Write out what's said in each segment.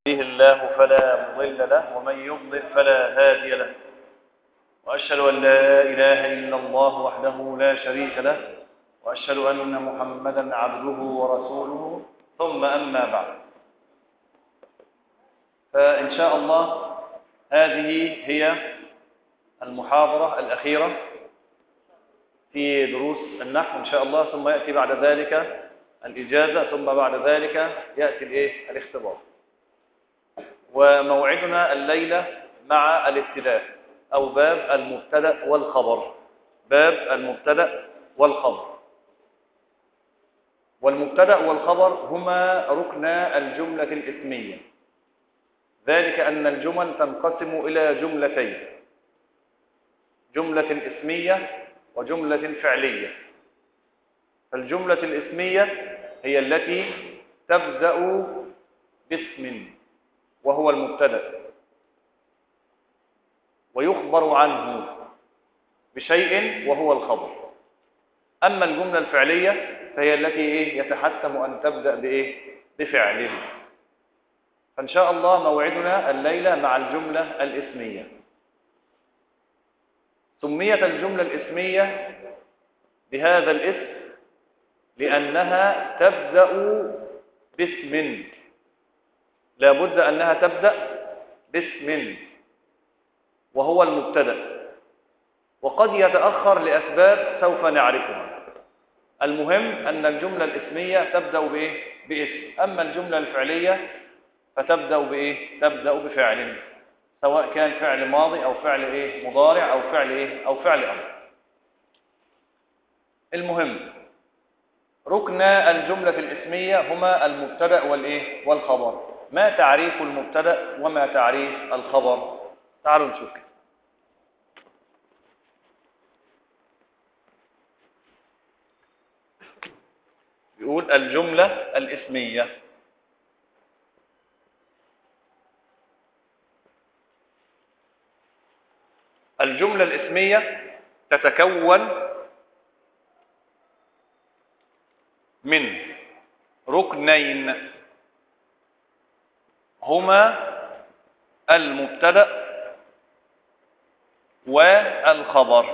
يهديه الله فلا مضل له ومن يضلل فلا هادي له وأشهد أن لا إله إلا الله وحده لا شريك له وأشهد أن محمدا عبده ورسوله ثم أما بعد فإن شاء الله هذه هي المحاضرة الأخيرة في دروس النحو إن شاء الله ثم يأتي بعد ذلك الإجازة ثم بعد ذلك يأتي الإيه؟ الاختبار وموعدنا الليلة مع الابتداء أو باب المبتدأ والخبر باب المبتدأ والخبر والمبتدأ والخبر هما ركنا الجملة الإسمية ذلك أن الجمل تنقسم إلى جملتين جملة اسمية وجملة فعلية فالجملة الاسمية هي التي تبدأ باسم وهو المبتدأ ويخبر عنه بشيء وهو الخبر أما الجملة الفعلية فهي التي إيه يتحتم أن تبدأ بإيه بفعل فإن شاء الله موعدنا الليلة مع الجملة الإسمية سميت الجملة الإسمية بهذا الاسم لأنها تبدأ باسم لابد أنها تبدأ باسم وهو المبتدأ وقد يتأخر لأسباب سوف نعرفها المهم أن الجملة الاسمية تبدأ بإيه؟ باسم أما الجملة الفعلية فتبدأ بإيه؟ تبدأ بفعل سواء كان فعل ماضي أو فعل إيه؟ مضارع أو فعل إيه؟ أو فعل أمر المهم ركن الجملة الاسمية هما المبتدأ والإيه؟ والخبر ما تعريف المبتدأ وما تعريف الخبر تعالوا نشوف كده يقول الجملة الاسمية الجملة الاسمية تتكون من ركنين هما المبتدأ والخبر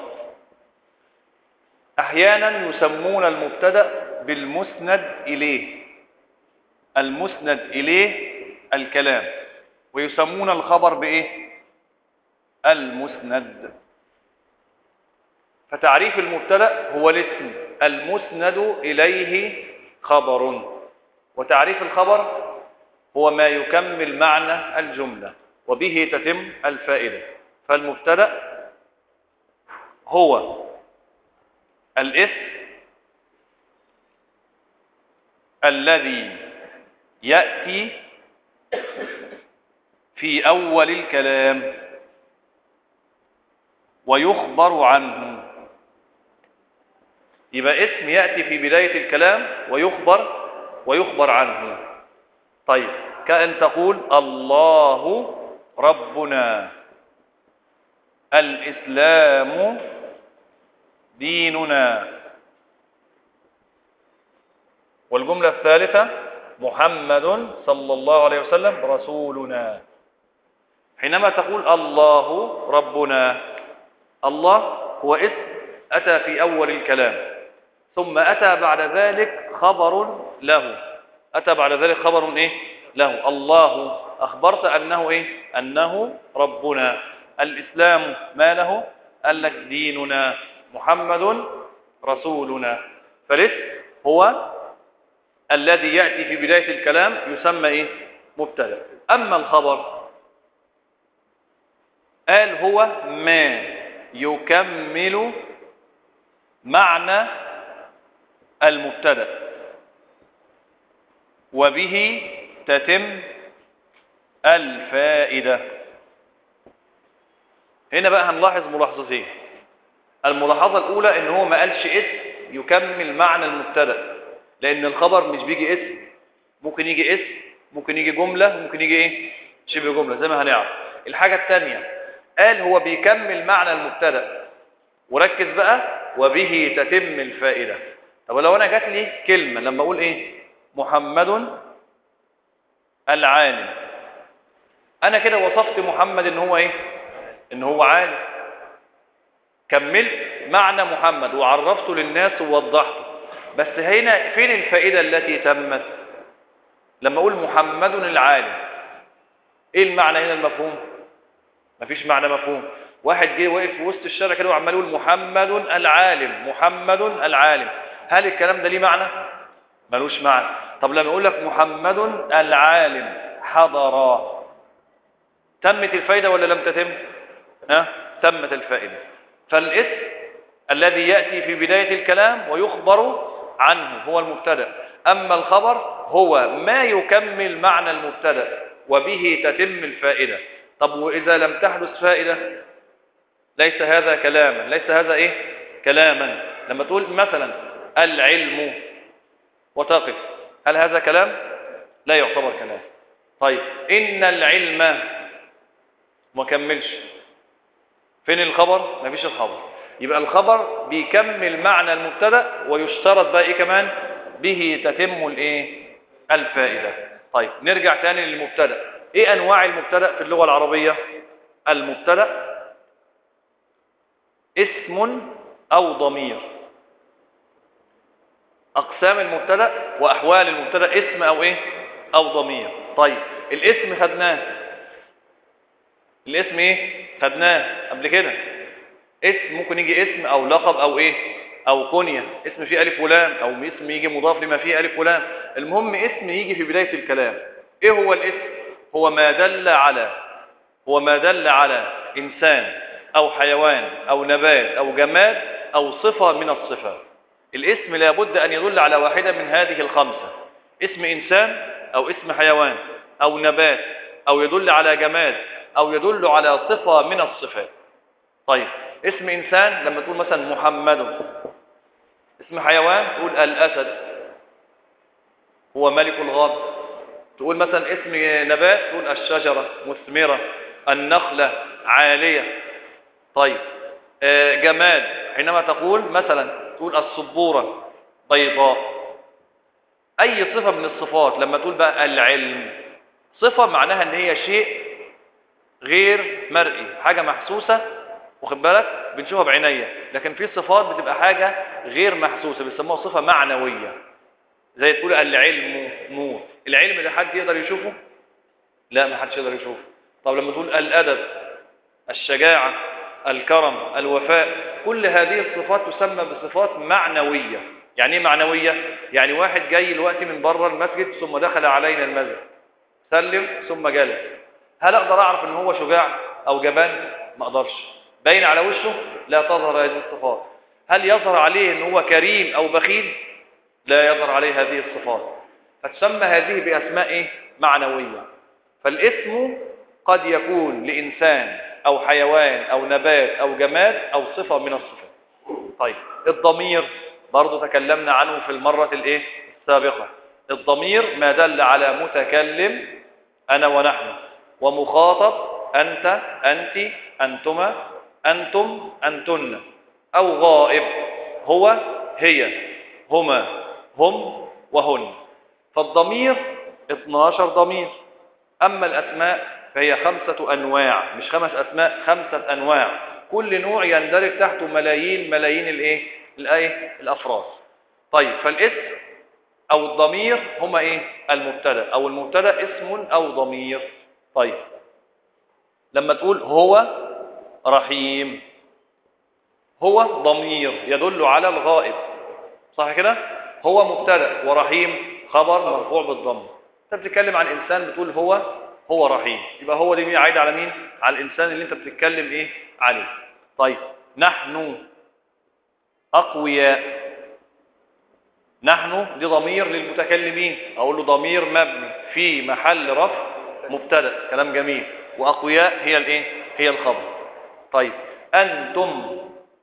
أحيانا يسمون المبتدأ بالمسند إليه المسند إليه الكلام ويسمون الخبر بإيه المسند فتعريف المبتدأ هو الاسم المسند إليه خبر وتعريف الخبر هو ما يكمل معنى الجملة وبه تتم الفائدة فالمبتدأ هو الاسم الذي يأتي في أول الكلام ويخبر عنه يبقى اسم يأتي في بداية الكلام ويخبر ويخبر عنه طيب كأن تقول الله ربنا الإسلام ديننا والجملة الثالثة محمد صلى الله عليه وسلم رسولنا حينما تقول الله ربنا الله هو اسم أتى في أول الكلام ثم أتى بعد ذلك خبر له أتى بعد ذلك خبر إيه له الله أخبرت أنه إيه أنه ربنا الإسلام ما له قال لك ديننا محمد رسولنا فالاسم هو الذي يأتي في بداية الكلام يسمى إيه مبتدا أما الخبر قال هو ما يكمل معنى المبتدا وبه تتم الفائدة هنا بقى هنلاحظ ملاحظتين الملاحظة الأولى إن هو ما قالش اسم يكمل معنى المبتدا لأن الخبر مش بيجي اسم ممكن يجي اسم ممكن يجي جملة ممكن يجي إيه شبه جملة زي ما هنعرف الحاجة الثانية قال هو بيكمل معنى المبتدا وركز بقى وبه تتم الفائدة طب لو أنا جات لي كلمة لما أقول إيه محمد العالم انا كده وصفت محمد ان هو ايه ان هو عالم كملت معنى محمد وعرفته للناس ووضحته بس هنا فين الفائدة التي تمت لما اقول محمد العالم ايه المعنى هنا المفهوم مفيش معنى مفهوم واحد جه واقف في وسط الشارع كده وعمال يقول محمد العالم محمد العالم هل الكلام ده ليه معنى ملوش معنى طب لما اقول لك محمد العالم حضر تمت الفائدة ولا لم تتم ها تمت الفائدة فالاسم الذي يأتي في بداية الكلام ويخبر عنه هو المبتدا أما الخبر هو ما يكمل معنى المبتدا وبه تتم الفائدة طب وإذا لم تحدث فائدة ليس هذا كلاما ليس هذا إيه كلاما لما تقول مثلا العلم وتقف هل هذا كلام لا يعتبر كلام طيب إن العلم ما كملش فين الخبر مفيش الخبر يبقى الخبر بيكمل معنى المبتدا ويشترط بقى ايه كمان به تتم الايه الفائده طيب نرجع تاني للمبتدا ايه انواع المبتدا في اللغه العربيه المبتدا اسم او ضمير اقسام المبتدا واحوال المبتدا اسم او ايه او ضمير طيب الاسم خدناه الاسم ايه خدناه قبل كده اسم ممكن يجي اسم او لقب او ايه او كنية اسم فيه الف ولام او اسم يجي مضاف لما فيه الف ولام المهم اسم يجي في بداية الكلام ايه هو الاسم هو ما دل على هو ما دل على انسان او حيوان او نبات او جماد او صفة من الصفات الاسم لابد ان يدل على واحدة من هذه الخمسة اسم انسان او اسم حيوان او نبات او يدل على جماد او يدل على صفة من الصفات طيب اسم انسان لما تقول مثلا محمد اسم حيوان تقول الاسد هو ملك الغاب تقول مثلا اسم نبات تقول الشجرة مثمرة النخلة عالية طيب آه جماد حينما تقول مثلا تقول الصبورة بيضاء اي صفة من الصفات لما تقول بقى العلم صفة معناها ان هي شيء غير مرئي حاجة محسوسة واخد بالك بنشوفها بعينيا لكن في صفات بتبقى حاجة غير محسوسة بيسموها صفة معنوية زي تقول العلم نور العلم ده حد يقدر يشوفه لا ما حدش يقدر يشوفه طب لما تقول الأدب الشجاعة الكرم الوفاء كل هذه الصفات تسمى بصفات معنوية يعني ايه معنوية يعني واحد جاي الوقت من بره المسجد ثم دخل علينا المسجد سلم ثم جلس هل اقدر اعرف ان هو شجاع او جبان ما اقدرش باين على وشه لا تظهر هذه الصفات هل يظهر عليه ان هو كريم او بخيل لا يظهر عليه هذه الصفات فتسمى هذه باسماء إيه؟ معنويه فالاسم قد يكون لانسان او حيوان او نبات او جماد او صفه من الصفات طيب الضمير برضو تكلمنا عنه في المره الايه السابقه الضمير ما دل على متكلم انا ونحن ومخاطب انت انت انتما أنتم أنتن أو غائب هو هي هما هم وهن فالضمير 12 ضمير أما الأسماء فهي خمسة أنواع مش خمس أسماء خمسة أنواع كل نوع يندرج تحته ملايين ملايين الإيه؟ الآية الأفراد طيب فالاسم أو الضمير هما إيه؟ المبتدا أو المبتدا اسم أو ضمير طيب لما تقول هو رحيم هو ضمير يدل على الغائب صح كده هو مبتدا ورحيم خبر مرفوع بالضم انت بتتكلم عن انسان بتقول هو هو رحيم يبقى هو دي مين عايد على مين على الانسان اللي انت بتتكلم ايه عليه طيب نحن اقوياء نحن دي ضمير للمتكلمين اقول له ضمير مبني في محل رفع مبتدا كلام جميل واقوياء هي الايه هي الخبر طيب أنتم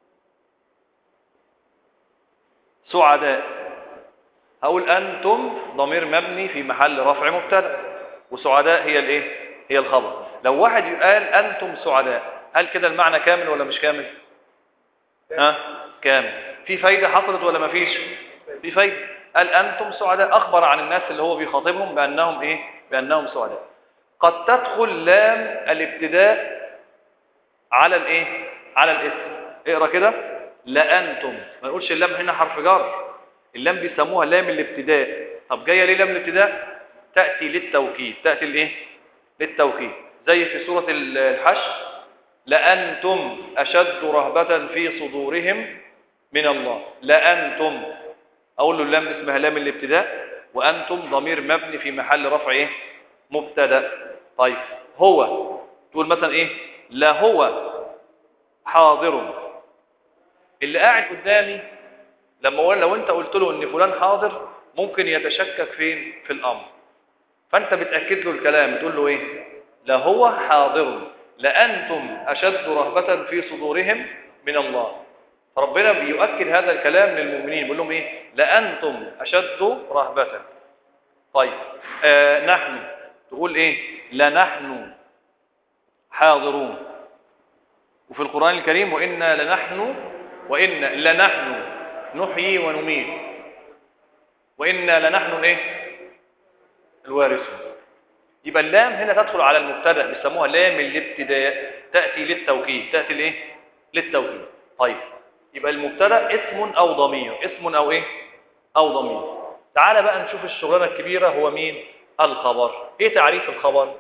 سعداء هقول أنتم ضمير مبني في محل رفع مبتدا وسعداء هي الايه هي الخبر لو واحد قال أنتم سعداء هل كده المعنى كامل ولا مش كامل ها كامل في فايدة حصلت ولا ما فيش في فايدة قال أنتم سعداء أخبر عن الناس اللي هو بيخاطبهم بأنهم إيه بأنهم سعداء قد تدخل لام الابتداء على الايه على الاسم اقرا كده لانتم ما نقولش اللام هنا حرف جر اللام بيسموها لام الابتداء طب جايه ليه لام الابتداء تاتي للتوكيد تاتي الايه للتوكيد زي في سوره الحشر لانتم اشد رهبه في صدورهم من الله لانتم اقول له اللام اسمها لام الابتداء وانتم ضمير مبني في محل رفع ايه مبتدا طيب هو تقول مثلا ايه لا هو حاضر اللي قاعد قدامي لما اقول لو انت قلت له ان فلان حاضر ممكن يتشكك فين في الامر فانت بتاكد له الكلام تقول له ايه لا هو حاضر لانتم اشد رهبه في صدورهم من الله فربنا بيؤكد هذا الكلام للمؤمنين بيقول لهم ايه لانتم اشد رهبه طيب آه نحن تقول ايه لنحن حاضرون وفي القرآن الكريم وإنا لنحن وإنا لنحن نحيي ونميت وإنا لنحن ايه الوارثون يبقى اللام هنا تدخل على المبتدا بيسموها لام الابتداء تأتي للتوكيد تأتي لايه للتوكيد طيب يبقى المبتدا اسم او ضمير اسم او ايه او ضمير تعال بقى نشوف الشغلانه الكبيره هو مين الخبر ايه تعريف الخبر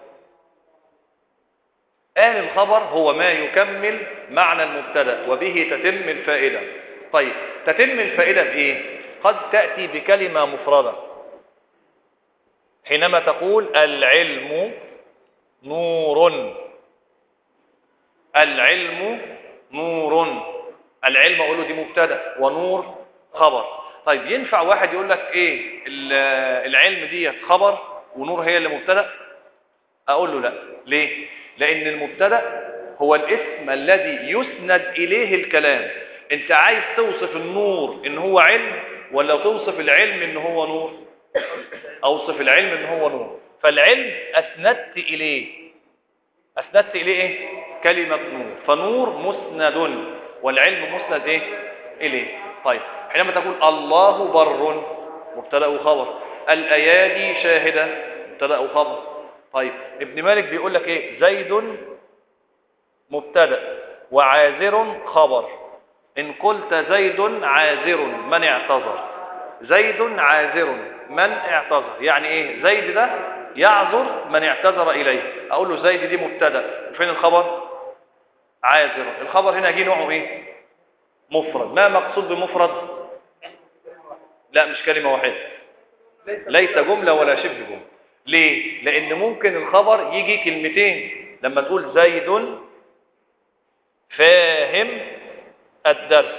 قال الخبر هو ما يكمل معنى المبتدا وبه تتم الفائده طيب تتم الفائده بايه قد تاتي بكلمه مفرده حينما تقول العلم نور العلم نور العلم اقول له دي مبتدا ونور خبر طيب ينفع واحد يقول لك ايه العلم دي خبر ونور هي اللي مبتدا اقول له لا ليه لان المبتدا هو الاسم الذي يسند اليه الكلام انت عايز توصف النور ان هو علم ولا توصف العلم ان هو نور اوصف العلم ان هو نور فالعلم اسندت اليه اسندت اليه ايه كلمه نور فنور مسند والعلم مسند ايه اليه طيب حينما تقول الله بر مبتدا وخبر الايادي شاهده مبتدا وخبر طيب ابن مالك بيقول لك ايه زيد مبتدا وعاذر خبر ان قلت زيد عاذر من اعتذر زيد عاذر من اعتذر يعني ايه زيد ده يعذر من اعتذر اليه اقول له زيد دي مبتدا فين الخبر عاذر الخبر هنا جه نوعه ايه مفرد ما مقصود بمفرد لا مش كلمه واحده ليس جمله ولا شبه جمله ليه لان ممكن الخبر يجي كلمتين لما تقول زيد فاهم الدرس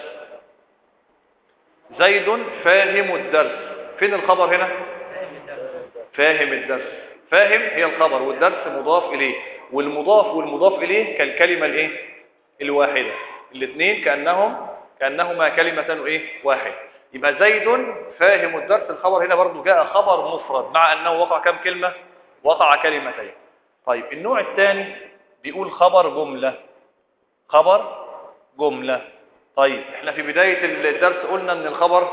زيد فاهم الدرس فين الخبر هنا فاهم الدرس فاهم هي الخبر والدرس مضاف اليه والمضاف والمضاف اليه كالكلمه الايه الواحده الاثنين كانهم كانهما كلمه ايه واحد يبقى زيد فاهم الدرس الخبر هنا برضو جاء خبر مفرد مع انه وقع كم كلمه وقع كلمتين طيب النوع الثاني بيقول خبر جمله خبر جمله طيب احنا في بدايه الدرس قلنا ان الخبر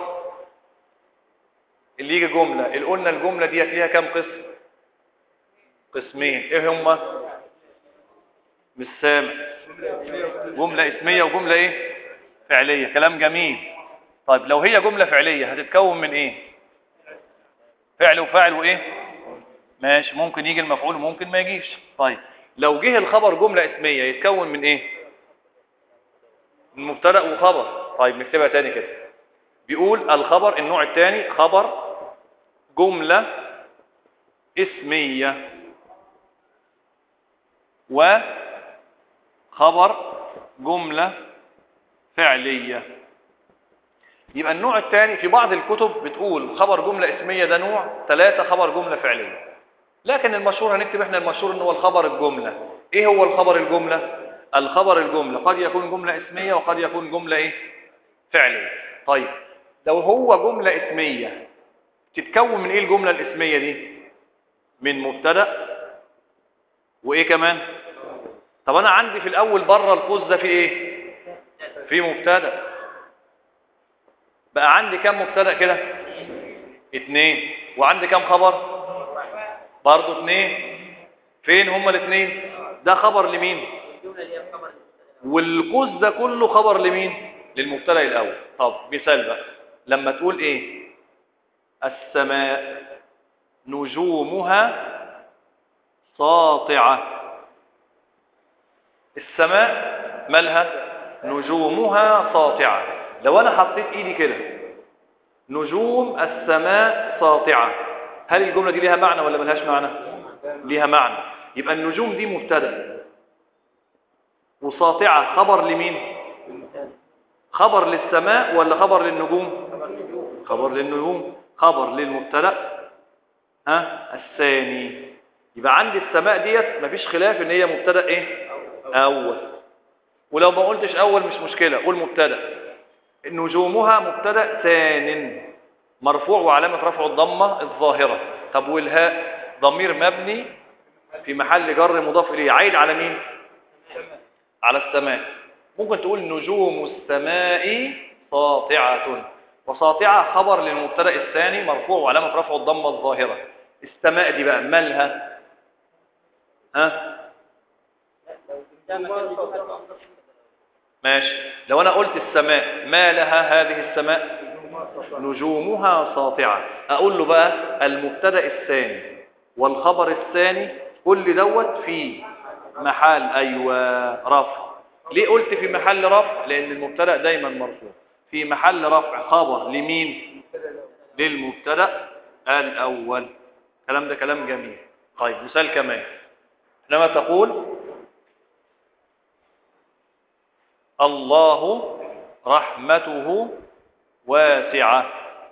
اللي يجي جمله اللي قلنا الجمله ديت ليها كم قسم قسمين ايه هما مش سامع جمله اسميه وجمله ايه فعليه كلام جميل طيب لو هي جمله فعليه هتتكون من ايه فعل وفاعل وايه ماشي ممكن يجي المفعول وممكن ما يجيش طيب لو جه الخبر جمله اسميه يتكون من ايه من مبتدا وخبر طيب نكتبها تاني كده بيقول الخبر النوع الثاني خبر جمله اسميه وخبر جمله فعليه يبقى النوع الثاني في بعض الكتب بتقول خبر جمله اسميه ده نوع ثلاثه خبر جمله فعليه لكن المشهور هنكتب احنا المشهور ان هو الخبر الجمله ايه هو الخبر الجمله الخبر الجمله قد يكون جمله اسميه وقد يكون جمله ايه فعليه طيب لو هو جمله اسميه تتكون من ايه الجمله الاسميه دي من مبتدا وايه كمان طب انا عندي في الاول بره القوس ده في ايه في مبتدا بقى عندي كم مبتدا كده اتنين وعندي كم خبر برضه اتنين فين هما الاثنين ده خبر لمين الجملة اللي هي خبر والقوس ده كله خبر لمين للمبتدا الاول طب مثال بقى لما تقول ايه السماء نجومها ساطعه السماء مالها نجومها ساطعه لو انا حطيت ايدي كده نجوم السماء ساطعه هل الجمله دي ليها معنى ولا ملهاش معنى ليها معنى يبقى النجوم دي مبتدا وساطعه خبر لمين خبر للسماء ولا خبر للنجوم خبر للنجوم خبر للمبتدا ها الثاني يبقى عندي السماء ديت مفيش خلاف ان هي مبتدا ايه اول ولو ما قلتش اول مش مشكله قول مبتدا نجومها مبتدا ثان مرفوع وعلامه رفعه الضمه الظاهره طب والهاء ضمير مبني في محل جر مضاف اليه عايد على مين على السماء ممكن تقول نجوم السماء ساطعة وساطعة خبر للمبتدا الثاني مرفوع وعلامة رفعه الضمة الظاهرة السماء دي بقى مالها ها ده مكان الجملة ماشي لو انا قلت السماء ما لها هذه السماء نجومها ساطعة اقول له بقى المبتدا الثاني والخبر الثاني كل دوت في محل ايوه رفع ليه قلت في محل رفع لان المبتدا دايما مرفوع في محل رفع خبر لمين للمبتدا الاول الكلام ده كلام جميل طيب مثال كمان لما تقول الله رحمته واسعة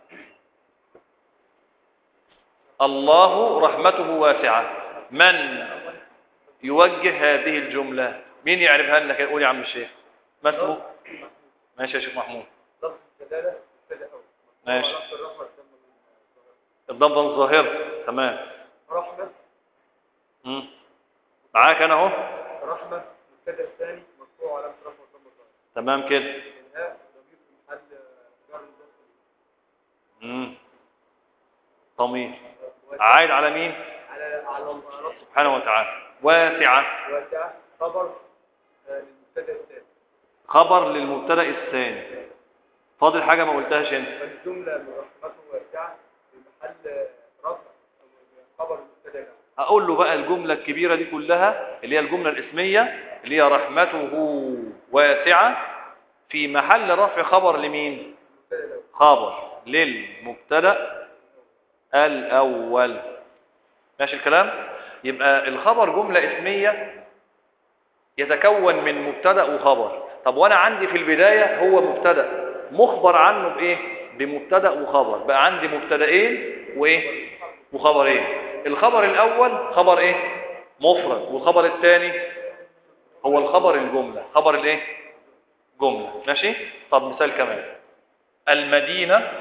الله رحمته واسعة من يوجه هذه الجملة مين يعرفها لنا كده قول يا عم الشيخ ما اسمه ماشي يا شيخ محمود لفظ الدلالة مبتدأ أول ماشي ولفظ الرفع الضم الضمة الظاهرة تمام رحمة مم. معاك انا اهو رحمة مبتدأ الثاني مرفوع علامة رفع الضم الظاهر تمام كده الهاء ضمير في محل جر مضاف مم. ضمير عايد على مين على على لفظ سبحانه وتعالى واسعة واسعة خبر آه، للمبتدأ الثاني خبر للمبتدا الثاني فاضل حاجة ما قلتهاش انت فالجملة من رحمته واسعة في محل رفع خبر المبتدأ الأول اقول له بقى الجملة الكبيرة دي كلها اللي هي الجملة الاسمية اللي هي رحمته واسعة في محل رفع خبر لمين المبتدأ الأول خبر للمبتدا الاول ماشي الكلام يبقى الخبر جملة اسمية يتكون من مبتدا وخبر طب وانا عندي في البداية هو مبتدا مخبر عنه بايه بمبتدا وخبر بقى عندي مبتداين وايه وخبرين الخبر الاول خبر ايه مفرد والخبر الثاني هو الخبر الجملة خبر الايه جملة ماشي طب مثال كمان المدينة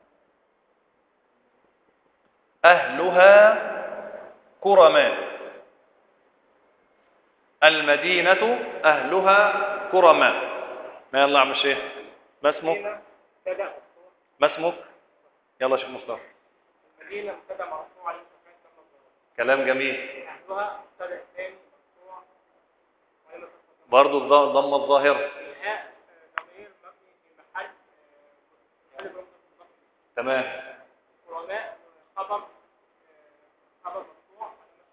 أهلها كرماء المدينة أهلها كرماء ما يلا يا عم الشيخ ما اسمك مبتدأ ما اسمك يلا يا شيخ مصطفى المدينة مبتدأ مرفوع علامة رفع الضم الظاهر كلام جميل أهلها مبتدأ الثاني مرفوع وعلامة رفع الضم برضو الض- الضمة الظاهرة الهاء آه، ضمير مبني في محل آه، محل برمضة مضاف تمام قرماء خبر آه، خبر مرفوع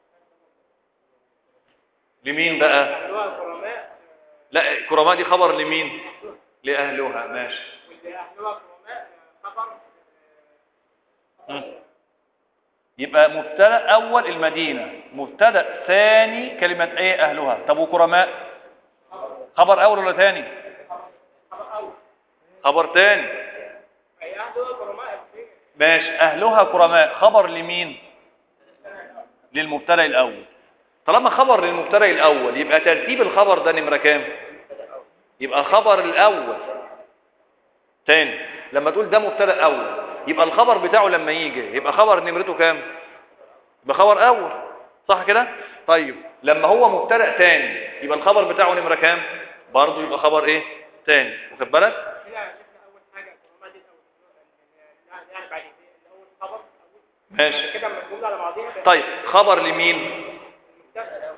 لمين بقى أهلها قرماء لا كرماء دي خبر لمين لأهلها ماشي واللي أهلها قرماء آه، خبر مم. يبقى مبتدا اول المدينه مبتدا ثاني كلمه ايه اهلها طب وكرماء خبر اول ولا ثاني خبر أول خبر ثاني أي أهلها قرماء الاثنين ماشي اهلها كرماء خبر لمين للمبتدا الاول طالما خبر للمبتدا الاول يبقى ترتيب الخبر ده نمره كام يبقى خبر الاول تاني لما تقول ده مبتدا اول يبقى الخبر بتاعه لما يجي يبقى خبر نمرته كام يبقى خبر اول صح كده طيب لما هو مبتدا ثاني يبقى الخبر بتاعه نمره كام برضه يبقى خبر ايه ثاني واخد بالك هنا شفنا أول حاجة قرماء دي الأول يعني بعد الأول خبر أول ماشي كده لما الجملة على بعضيها بقت طيب خبر لمين المبتدأ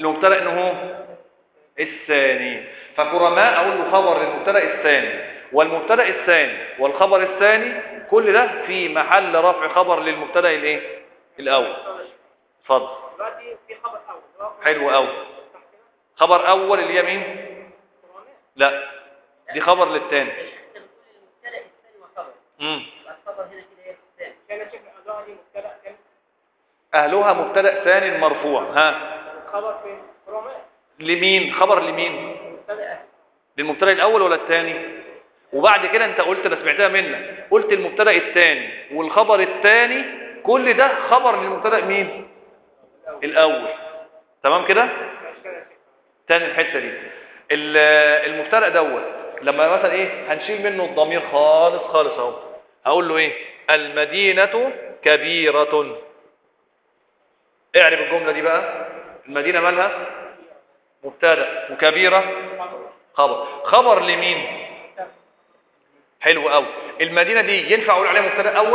المبتدا انه هو الثاني فكرماء اقول له خبر للمبتدا الثاني والمبتدا الثاني والخبر الثاني كل ده في محل رفع خبر للمبتدا الايه الاول اتفضل دلوقتي في خبر اول اللي هو حلو قوي خبر اول اللي هي مين لا دي خبر للثاني انت بتقول المبتدا الثاني وخبر امم يبقى الخبر هنا كده ايه الثاني كان شيخ أدوها دي مبتدأ كان اهلها مبتدا ثاني مرفوع ها خبر في كرماء لمين خبر لمين مبتدا أهل. للمبتدا الاول ولا الثاني وبعد كده انت قلت انا سمعتها منك قلت المبتدا الثاني والخبر الثاني كل ده خبر للمبتدا مين الاول تمام كده تاني الحته دي ال- المبتدا دوت لما مثلا ايه هنشيل منه الضمير خالص خالص اهو هقول له ايه المدينه كبيره اعرف الجمله دي بقى المدينه مالها مبتدا وكبيره خبر خبر لمين حلو قوي المدينه دي ينفع اقول عليها مبتدا اول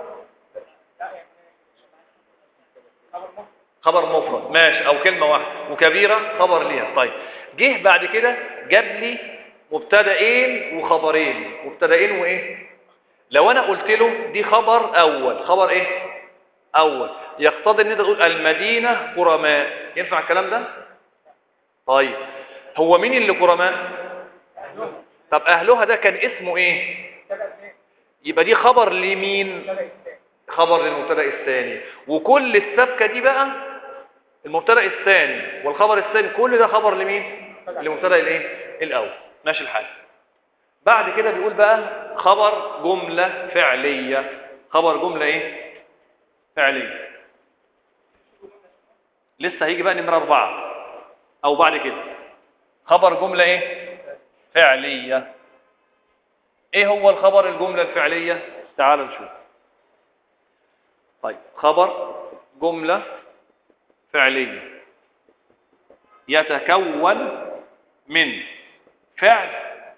خبر مفرد ماشي او كلمه واحده وكبيره خبر ليها طيب جه بعد كده جاب لي مبتدئين وخبرين مبتدئين وايه لو انا قلت له دي خبر اول خبر ايه اول يقتضي ان انت تقول المدينه كرماء ينفع الكلام ده طيب هو مين اللي كرماء طب اهلها ده كان اسمه ايه يبقى دي خبر لمين خبر للمبتدا الثاني وكل السبكه دي بقى المبتدا الثاني والخبر الثاني كل ده خبر لمين للمبتدا الايه الاول ماشي الحال بعد كده بيقول بقى خبر جمله فعليه خبر جمله ايه فعليه لسه هيجي بقى نمره أربعة او بعد كده خبر جمله ايه فعليه ايه هو الخبر الجمله الفعليه تعالوا نشوف طيب خبر جملة فعلية يتكون من فعل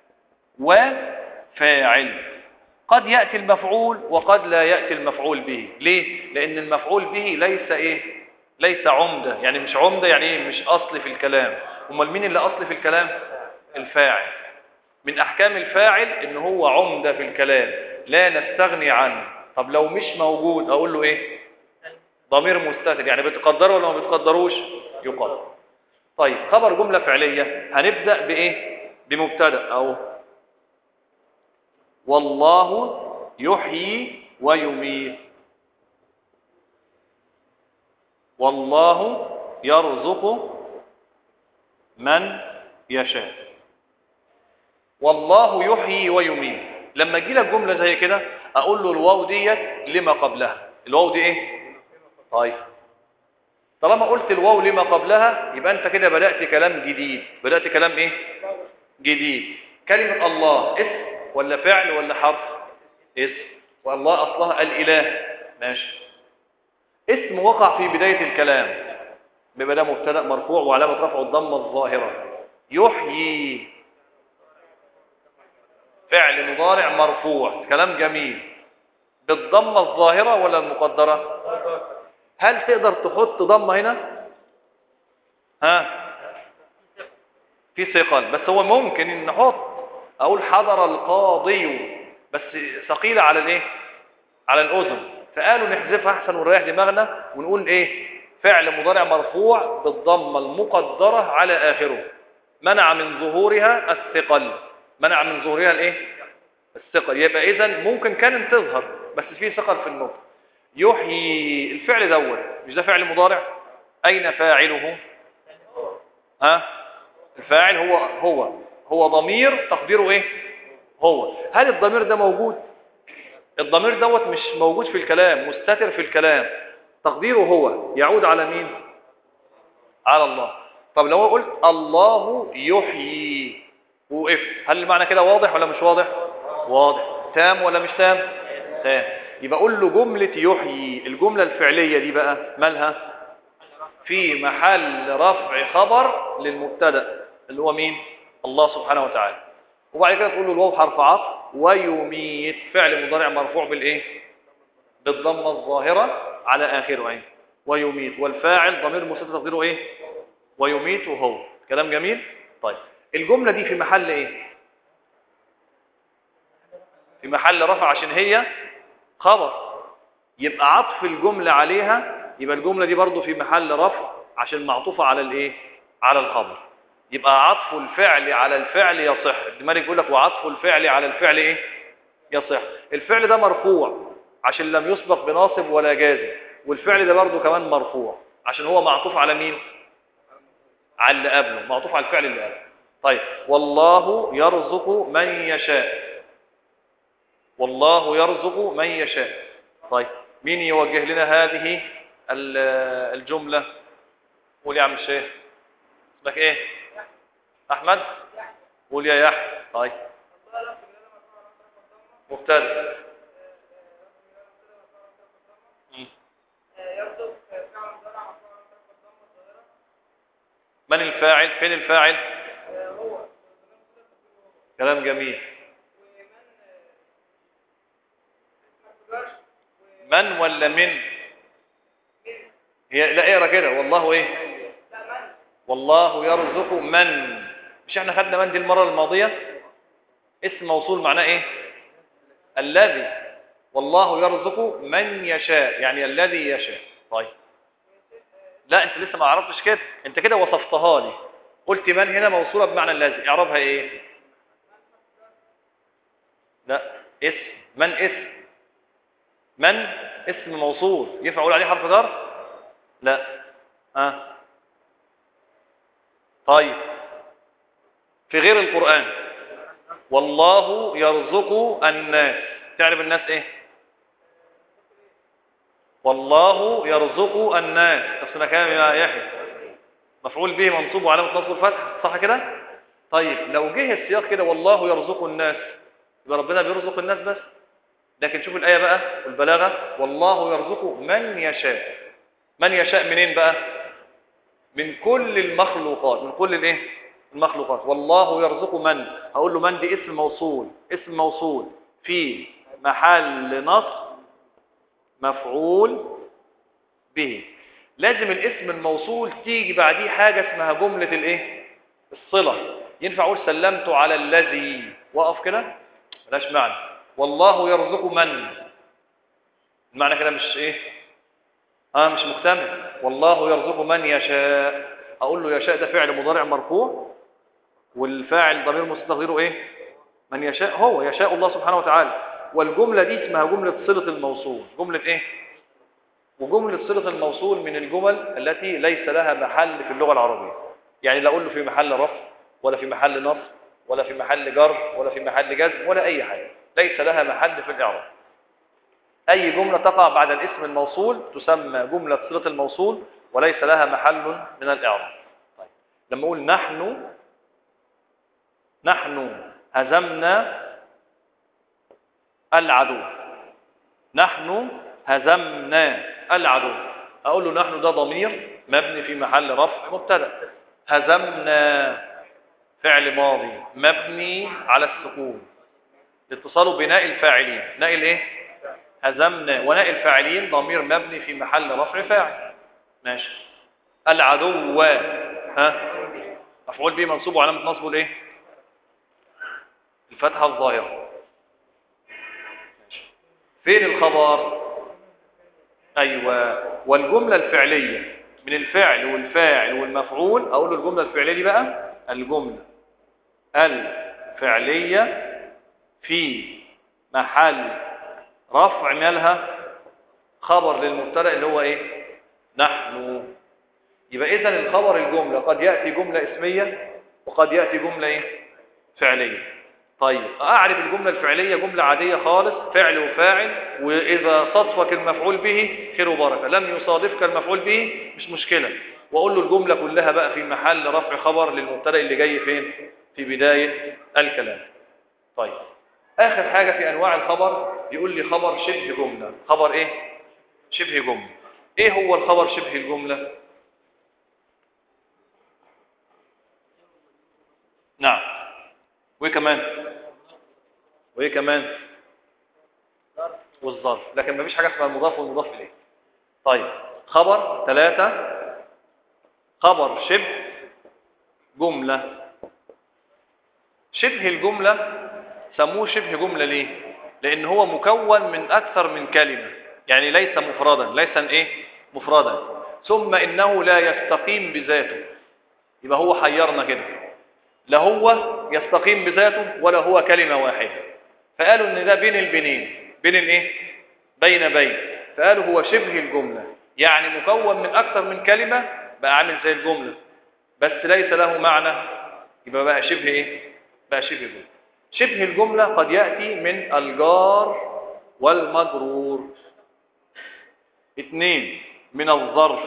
وفاعل قد يأتي المفعول وقد لا يأتي المفعول به ليه؟ لأن المفعول به ليس إيه؟ ليس عمدة يعني مش عمدة يعني إيه؟ مش أصل في الكلام أمال مين اللي أصل في الكلام؟ الفاعل من أحكام الفاعل إن هو عمدة في الكلام لا نستغني عنه طب لو مش موجود أقول له إيه ضمير مستتر يعني بتقدره ولا ما بتقدروش يقدر طيب خبر جملة فعلية هنبدأ بإيه بمبتدأ أو والله يحيي ويميت والله يرزق من يشاء والله يحيي ويميت لما اجي لك جمله زي كده اقول له الواو ديت لما قبلها الواو دي ايه طيب طالما قلت الواو لما قبلها يبقى انت كده بدات كلام جديد بدات كلام ايه جديد كلمه الله اسم ولا فعل ولا حرف اسم والله اصلها الاله ماشي اسم وقع في بدايه الكلام بيبقى ده مبتدا مرفوع وعلامه رفعه الضمه الظاهره يحيي فعل مضارع مرفوع كلام جميل بالضمة الظاهرة ولا المقدرة هل تقدر تحط ضمة هنا ها في ثقل بس هو ممكن ان نحط اقول حضر القاضي بس ثقيلة على الايه على الاذن فقالوا نحذفها احسن ونريح دماغنا ونقول ايه فعل مضارع مرفوع بالضمة المقدرة على اخره منع من ظهورها الثقل منع من ظهورها الايه الثقل يبقى اذا ممكن كانت تظهر بس في ثقل في النطق يحيي الفعل دوت مش ده فعل مضارع اين فاعله ها الفاعل هو هو هو ضمير تقديره ايه هو هل الضمير ده موجود الضمير دوت مش موجود في الكلام مستتر في الكلام تقديره هو يعود على مين على الله طب لو قلت الله يحيي وقفت هل المعنى كده واضح ولا مش واضح واضح تام ولا مش تام تام يبقى اقول له جملة يحيي الجملة الفعلية دي بقى مالها في محل رفع خبر للمبتدا اللي هو مين الله سبحانه وتعالى وبعد كده تقول له الواو حرف عطف ويميت فعل مضارع مرفوع بالايه بالضمه الظاهره على اخره ايه ويميت والفاعل ضمير مستتر تقديره ايه ويميت هو كلام جميل طيب الجملة دي في محل ايه في محل رفع عشان هي خبر يبقى عطف الجملة عليها يبقى الجملة دي برضو في محل رفع عشان معطوفة على الايه على الخبر يبقى عطف الفعل على الفعل يصح ابن مالك بيقول لك وعطف الفعل على الفعل ايه يصح الفعل ده مرفوع عشان لم يسبق بناصب ولا جازم والفعل ده برضو كمان مرفوع عشان هو معطوف على مين على اللي قبله معطوف على الفعل اللي قبله طيب والله يرزق من يشاء والله يرزق من يشاء طيب مين يوجه لنا هذه ال- الجملة قول يا عم الشيخ اسمك ايه احمد قول يا يحيى طيب مبتدئ مم. يرزق فعل مضارع مرفوع على الضمه الظاهره من الفاعل فين الفاعل هو كلام جميل ومن ما تقدرش من ولا من هي لا اقرا كده والله ايه لا من والله يرزق من مش احنا خدنا من دي المره الماضيه اسم موصول معناه ايه الذي والله يرزق من يشاء يعني الذي يشاء طيب لا انت لسه ما عرفتش كده انت كده وصفتها لي قلت من هنا موصوله بمعنى الذي اعربها ايه لا اسم من اسم من اسم موصول ينفع اقول عليه حرف جر لا اه طيب في غير القرآن والله يرزق الناس تعرف الناس ايه والله يرزق الناس تفسيرنا كام يا يحيى مفعول به منصوب وعلامة نصب الفتح صح كده طيب لو جه السياق كده والله يرزق الناس يبقى ربنا بيرزق الناس بس لكن شوف الآية بقى والبلاغة والله يرزق من يشاء من يشاء منين بقى من كل المخلوقات من كل الايه المخلوقات والله يرزق من هقول له من دي اسم موصول اسم موصول في محل نصب مفعول به لازم الاسم الموصول تيجي بعديه حاجة اسمها جملة الايه الصلة ينفع اقول سلمت على الذي وقف كده ملاش معنى والله يرزق من المعنى كده مش ايه اه مش مكتمل والله يرزق من يشاء اقول له يشاء ده فعل مضارع مرفوع والفاعل ضمير مستقدره ايه من يشاء هو يشاء الله سبحانه وتعالى والجملة دي اسمها جملة صلة الموصول جملة ايه وجملة صلة الموصول من الجمل التي ليس لها محل في اللغة العربية يعني لا اقول له في محل رفع ولا في محل نصب ولا في محل جر ولا في محل جزم ولا اي حاجة ليس لها محل في الاعراب أي جملة تقع بعد الاسم الموصول تسمى جملة صلة الموصول وليس لها محل من الإعراب طيب. لما أقول نحن نحن هزمنا العدو نحن هزمنا العدو أقول له نحن ده ضمير مبني في محل رفع مبتدا هزمنا فعل ماضي مبني على السكون اتصاله بناء الفاعلين ناء الايه هزمنا وناء الفاعلين ضمير مبني في محل رفع فاعل ماشي العدو ها مفعول به منصوب وعلامه نصبه الايه الفتحه الظاهره ماشي. فين الخبر ايوه والجمله الفعليه من الفعل والفاعل والمفعول اقول له الجمله الفعليه دي بقى الجمله الفعليه في محل رفع مالها خبر للمبتدا اللي هو ايه نحن يبقى اذا الخبر الجمله قد ياتي جمله اسميه وقد ياتي جمله ايه فعليه طيب اعرف الجمله الفعليه جمله عاديه خالص فعل وفاعل واذا صادفك المفعول به خير وبركه لم يصادفك المفعول به مش مشكله واقول له الجمله كلها بقى في محل رفع خبر للمبتدا اللي جاي فين في بدايه الكلام طيب آخر حاجة في أنواع الخبر يقول لي خبر شبه جملة خبر إيه؟ شبه جملة إيه هو الخبر شبه الجملة؟ نعم وإيه كمان؟ وإيه كمان؟ والظرف لكن مفيش حاجة اسمها المضاف والمضاف إليه طيب خبر ثلاثة خبر شبه جملة شبه الجملة سموه شبه جملة ليه لان هو مكون من اكثر من كلمة يعني ليس مفردا ليس ايه مفردا ثم انه لا يستقيم بذاته يبقى هو حيرنا كده لا هو يستقيم بذاته ولا هو كلمة واحدة فقالوا ان ده بين البنين بين الايه بين بين فقالوا هو شبه الجملة يعني مكون من اكثر من كلمة بقى عامل زي الجملة بس ليس له معنى يبقى بقى شبه ايه بقى شبه جملة شبه الجملة قد يأتي من الجار والمجرور اثنين من الظرف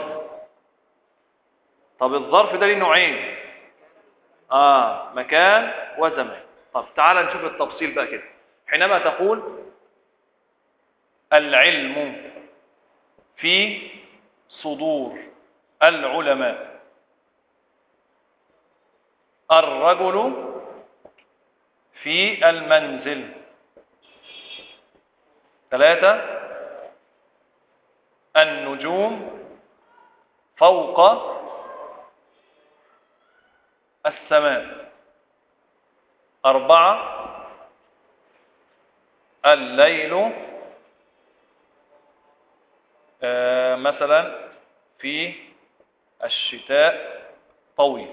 طب الظرف ده ليه نوعين اه مكان وزمان طب تعال نشوف التفصيل بقى كده حينما تقول العلم في صدور العلماء الرجل في المنزل ثلاثة النجوم فوق السماء أربعة الليل آه مثلا في الشتاء طويل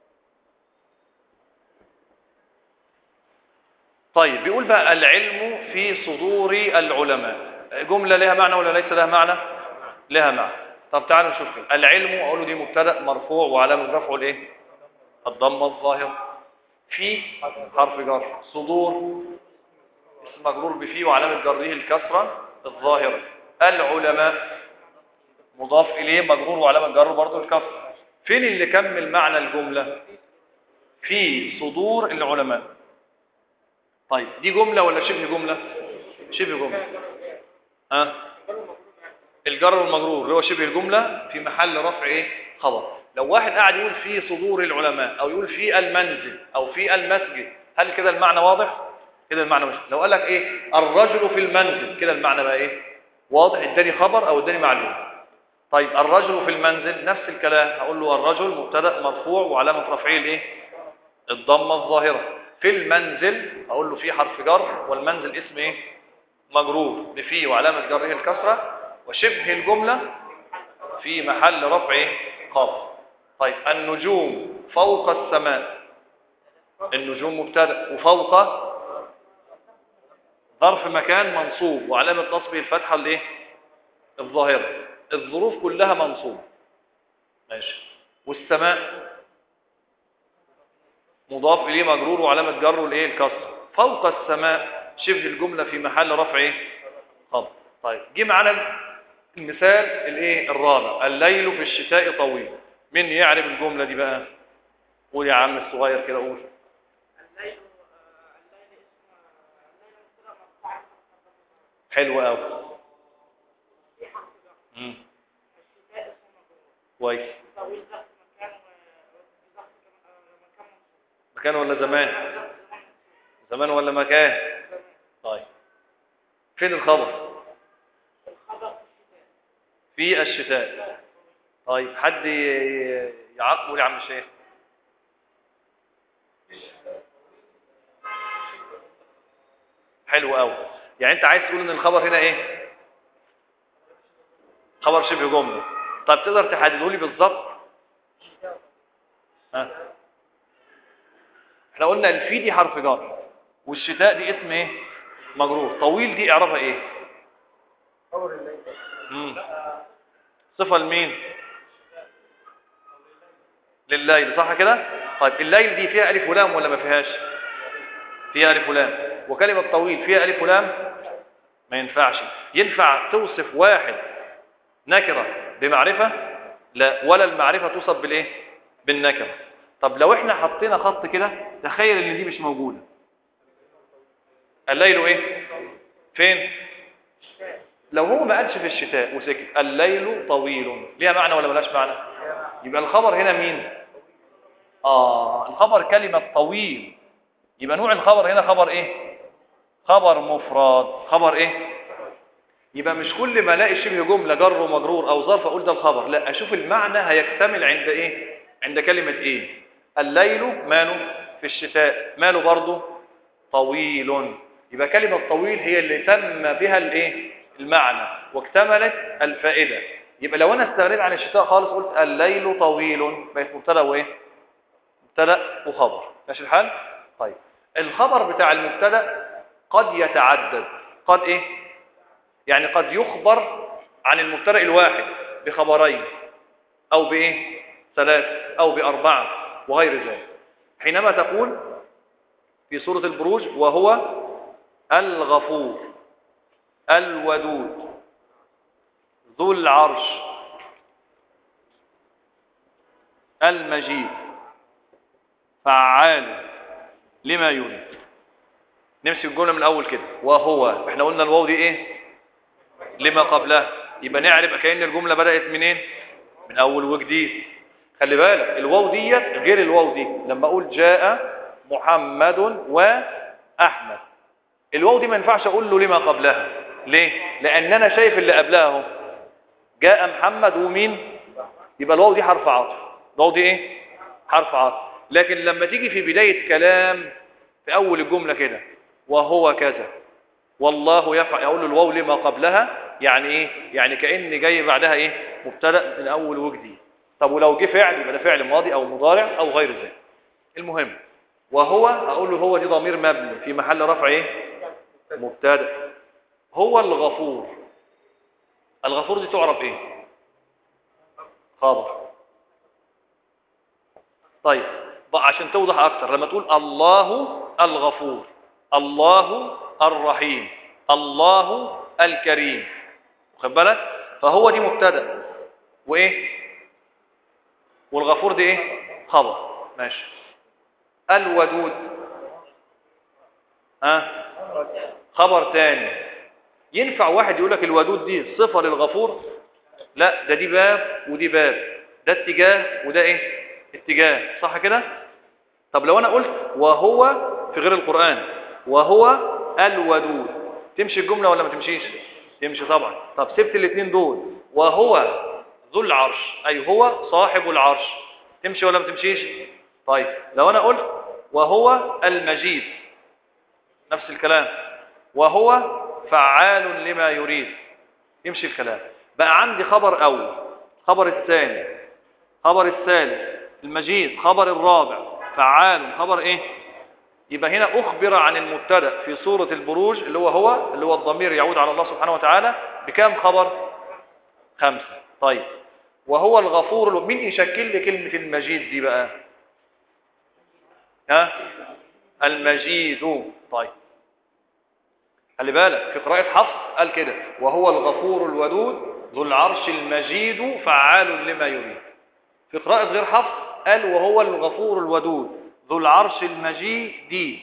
طيب بيقول بقى العلم في صدور العلماء جملة لها معنى ولا ليس لها معنى لها معنى طب تعالوا نشوف كده العلم اقول له دي مبتدا مرفوع وعلامه رفعه الايه الضمه الظاهره في حرف جر صدور اسم مجرور بفي وعلامه جره الكسره الظاهره العلماء مضاف اليه مجرور وعلامه جره برضه الكسره فين اللي كمل معنى الجمله في صدور العلماء طيب دي جمله ولا شبه جمله شبه جمله ها أه؟ الجر والمجرور اللي هو شبه الجملة في محل رفع ايه خبر لو واحد قاعد يقول في صدور العلماء او يقول في المنزل او في المسجد هل كده المعنى واضح كده المعنى مش لو قال لك ايه الرجل في المنزل كده المعنى بقى ايه واضح اداني خبر او اداني معلومه طيب الرجل في المنزل نفس الكلام هقول له الرجل مبتدا مرفوع وعلامه رفعه الايه الضمه الظاهره في المنزل اقول له في حرف جر والمنزل اسم ايه مجرور بفيه وعلامه جره الكسره وشبه الجملة في محل رفع خاص طيب النجوم فوق السماء النجوم مبتدا وفوق ظرف مكان منصوب وعلامة نصبه الفتحة الايه الظاهرة الظروف كلها منصوب ماشي والسماء مضاف اليه مجرور وعلامة جره الايه الكسر فوق السماء شبه الجملة في محل رفع ايه خاص طيب جه معانا المثال الايه الرابع الليل في الشتاء طويل مين يعرف الجملة دي بقى قول يا عم الصغير كده قول الليل الليل اسمه الليل مبتدا مرفوع حلو قوي في حرف جر امم الشتاء اسمه مجرور كويس طويل ضغط مكان وضغط مكان منصوب مكان ولا زمان ضغط زمان زمان ولا مكان زمان طيب فين الخبر الخبر في الشتاء في الشتاء طيب حد ي- يعقبه يا عم الشيخ حلو قوي يعني انت عايز تقول ان الخبر هنا ايه خبر شبه جمله طب تقدر تحدده لي بالظبط ها احنا قلنا الفي دي حرف جر والشتاء دي اسم ايه مجرور طويل دي اعرفها ايه خبر الليل مم. صفة لمين لليل صح كده طيب الليل دي فيها ألف ولام ولا ما فيهاش فيها ألف ولام وكلمة طويل فيها ألف ولام ما ينفعش ينفع توصف واحد نكرة بمعرفة لا ولا المعرفة توصف بالإيه بالنكرة طب لو احنا حطينا خط كده تخيل ان دي مش موجودة الليل ايه فين لو هو ما قالش في الشتاء وسكت الليل طويل ليها معنى ولا ملاش معنى يبقى الخبر هنا مين اه الخبر كلمة طويل يبقى نوع الخبر هنا خبر ايه خبر مفرد خبر ايه يبقى مش كل ما الاقي شبه جملة جر ومجرور او ظرف اقول ده الخبر لا اشوف المعنى هيكتمل عند ايه عند كلمة ايه الليل ماله في الشتاء ماله برضه طويل يبقى كلمة طويل هي اللي تم بها الايه المعنى واكتملت الفائدة يبقى لو انا استغنيت عن الشتاء خالص قلت الليل طويل بقت مبتدا وايه مبتدا وخبر ماشي الحال طيب الخبر بتاع المبتدا قد يتعدد قد ايه يعني قد يخبر عن المبتدا الواحد بخبرين او بايه ثلاث او باربعه وغير ذلك حينما تقول في سوره البروج وهو الغفور الودود ذو العرش المجيد فعال لما يريد نمسك الجمله من الاول كده وهو احنا قلنا الواو دي ايه لما قبلها يبقى نعرف كأن الجمله بدات منين من اول وجديد خلي بالك الواو ديت غير الواو دي لما اقول جاء محمد واحمد الواو دي ما ينفعش اقول له لما قبلها ليه لان انا شايف اللي قبلها اهو جاء محمد ومين يبقى الواو دي حرف عطف الواو دي ايه حرف عطف لكن لما تيجي في بداية كلام في اول الجملة كده وهو كذا والله يفعل اقول له الواو لما قبلها يعني ايه يعني كأن جاي بعدها ايه مبتدا من اول وجديد طب ولو جه فعل يبقى ده فعل ماضي او مضارع او غير ذلك المهم وهو اقول له هو دي ضمير مبني في محل رفع ايه مبتدا هو الغفور الغفور دي تعرف ايه خبر طيب بقى عشان توضح اكتر لما تقول الله الغفور الله الرحيم الله الكريم واخد بالك فهو دي مبتدا وايه والغفور دي ايه خبر ماشي الودود ها أه؟ خبر تاني ينفع واحد يقول لك الودود دي صفة للغفور لا ده دي باب ودي باب ده اتجاه وده ايه اتجاه صح كده طب لو انا قلت وهو في غير القرآن وهو الودود تمشي الجملة ولا ما تمشيش تمشي طبعا طب سبت الاثنين دول وهو ذو العرش اي هو صاحب العرش تمشي ولا ما تمشيش طيب لو انا قلت وهو المجيد نفس الكلام وهو فعال لما يريد يمشي الكلام بقى عندي خبر أول خبر الثاني خبر الثالث المجيد خبر الرابع فعال خبر ايه يبقى هنا أخبر عن المبتدا في سورة البروج اللي هو هو اللي هو الضمير يعود على الله سبحانه وتعالى بكام خبر خمسة طيب وهو الغفور مين يشكل لي كلمة المجيد دي بقى ها المجيد طيب خلي بالك في قراءة حفص قال كده وهو الغفور الودود ذو العرش المجيد فعال لما يريد في قراءة غير حفص قال وهو الغفور الودود ذو العرش المجيد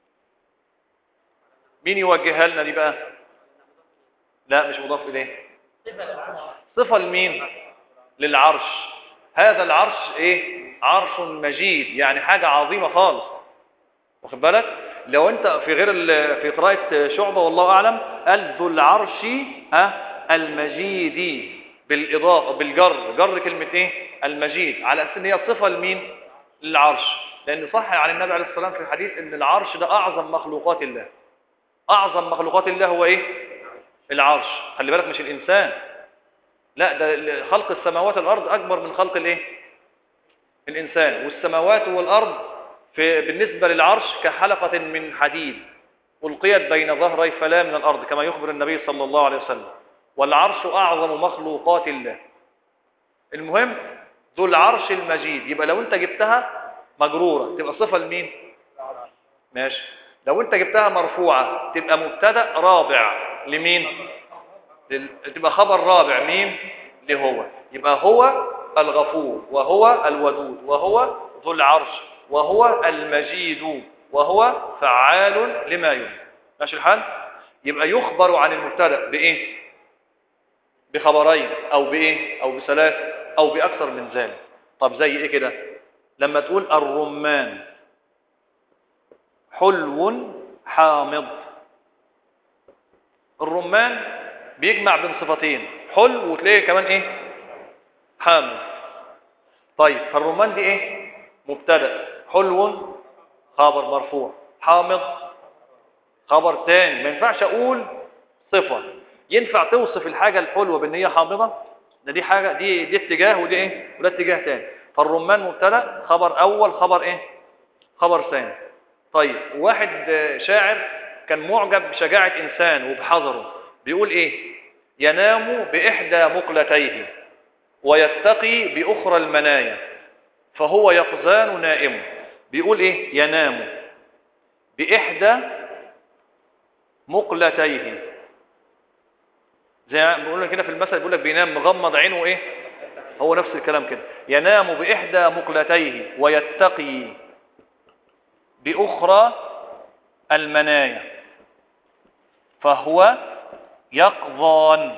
مين يوجهها لنا دي بقى لا مش مضاف إليه صفة لمين للعرش هذا العرش ايه عرش مجيد يعني حاجة عظيمة خالص واخد بالك لو انت في غير في قراءة شعبة والله اعلم قال ذو العرش ها المجيد بالاضافة بالجر جر كلمة ايه المجيد على اساس ان هي صفة لمين للعرش لان صح عن النبي عليه الصلاة والسلام في الحديث ان العرش ده اعظم مخلوقات الله اعظم مخلوقات الله هو ايه العرش خلي بالك مش الانسان لا ده خلق السماوات والارض اكبر من خلق الايه الانسان والسماوات والارض في بالنسبة للعرش كحلقة من حديد ألقيت بين ظهري فلا من الأرض كما يخبر النبي صلى الله عليه وسلم والعرش أعظم مخلوقات الله المهم ذو العرش المجيد يبقى لو انت جبتها مجرورة تبقى صفة لمين ماشي لو انت جبتها مرفوعة تبقى مبتدا رابع لمين لل... تبقى خبر رابع مين لهو يبقى هو الغفور وهو الودود وهو ذو العرش وهو المجيد وهو فعال لما يريد ماشي الحال يبقى يخبر عن المبتدا بايه بخبرين او بايه او بثلاث او باكثر من ذلك طب زي ايه كده لما تقول الرمان حلو حامض الرمان بيجمع بين صفتين حلو وتلاقيه كمان ايه حامض طيب فالرمان دي ايه مبتدا حلو خبر مرفوع حامض خبر تاني ما ينفعش اقول صفه ينفع توصف الحاجه الحلوه بان هي حامضه ده دي حاجه دي دي اتجاه ودي ايه وده اتجاه تاني فالرمان مبتدا خبر اول خبر ايه خبر ثاني طيب واحد آه، شاعر كان معجب بشجاعه انسان وبحذره بيقول ايه ينام باحدى مقلتيه ويتقي باخرى المنايا فهو يقظان نائم بيقول ايه ينام باحدى مقلتيه زي ما بيقول لك كده في المثل بيقول لك بينام مغمض عينه ايه هو نفس الكلام كده ينام باحدى مقلتيه ويتقي باخرى المنايا فهو يقظان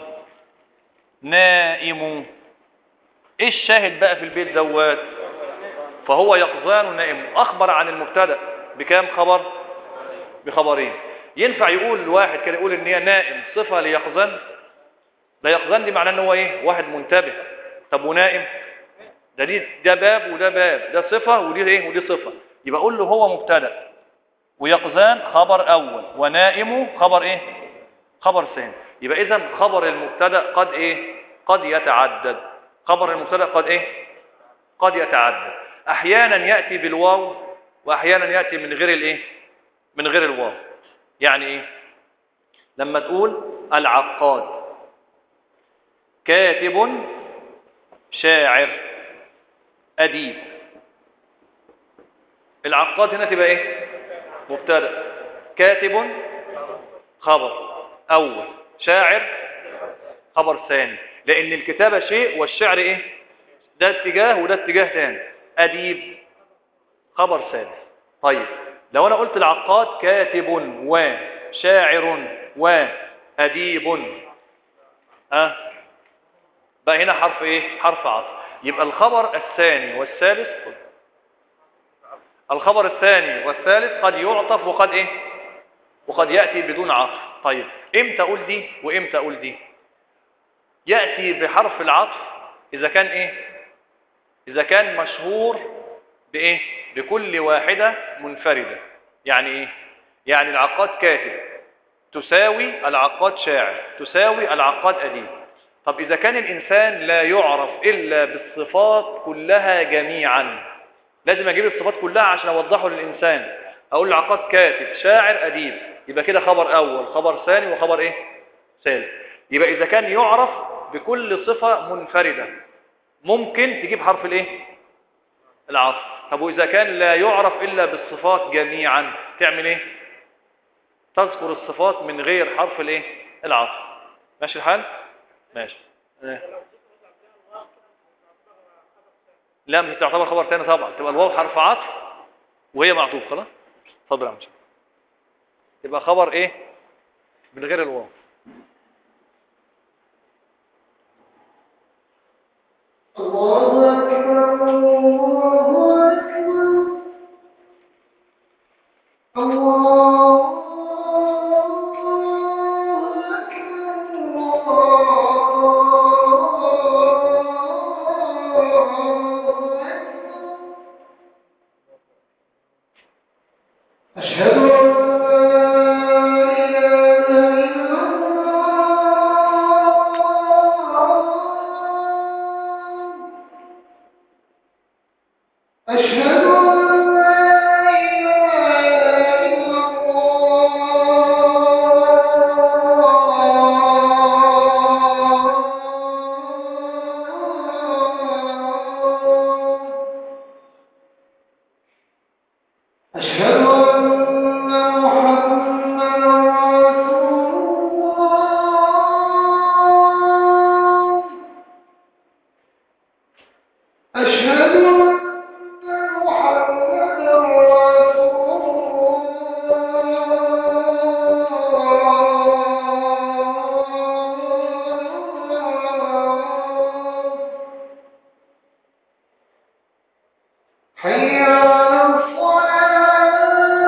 نائم ايه الشاهد بقى في البيت دوات فهو يقظان نائم اخبر عن المبتدا بكام خبر بخبرين ينفع يقول الواحد كده يقول ان هي نائم صفه ليقظان لا يقظان دي معناه ان هو ايه واحد منتبه طب ونائم ده دي ده باب وده باب ده صفه ودي ايه ودي صفه يبقى اقول له هو مبتدا ويقظان خبر اول ونائم خبر ايه خبر ثاني يبقى اذا خبر المبتدا قد ايه قد يتعدد خبر المبتدا قد ايه قد يتعدد احيانا ياتي بالواو واحيانا ياتي من غير الايه من غير الواو يعني ايه لما تقول العقاد كاتب شاعر اديب العقاد هنا تبقى ايه مبتدا كاتب خبر اول شاعر خبر ثاني لان الكتابه شيء والشعر ايه ده اتجاه وده اتجاه ثاني اديب خبر ثالث طيب لو انا قلت العقاد كاتب وشاعر واديب ها بقى هنا حرف ايه حرف عطف يبقى الخبر الثاني والثالث الخبر الثاني والثالث قد يعطف وقد ايه وقد ياتي بدون عطف طيب امتى اقول دي وامتى اقول دي ياتي بحرف العطف اذا كان ايه اذا كان مشهور بايه بكل واحده منفرده يعني ايه يعني العقاد كاتب تساوي العقاد شاعر تساوي العقاد اديب طب اذا كان الانسان لا يعرف الا بالصفات كلها جميعا لازم اجيب الصفات كلها عشان اوضحه للانسان اقول العقاد كاتب شاعر اديب يبقى كده خبر اول خبر ثاني وخبر ايه ثالث يبقى اذا كان يعرف بكل صفه منفرده ممكن تجيب حرف الايه العطف طب واذا كان لا يعرف الا بالصفات جميعا تعمل ايه تذكر الصفات من غير حرف الايه العطف ماشي الحال ماشي إيه؟ لا مش تعتبر خبر تاني طبعا تبقى الواو حرف عطف وهي معطوف خلاص اتفضل يا عم تبقى خبر ايه من غير الواو الله أكبر الله أكبر الله أكبر الله أكبر أشهد أن لا إله إلا الله أشهد أن لا إله إلا الله أشهد أن محمدا رسول الله أشهد أن محمدا رسول الله حي على الصلاة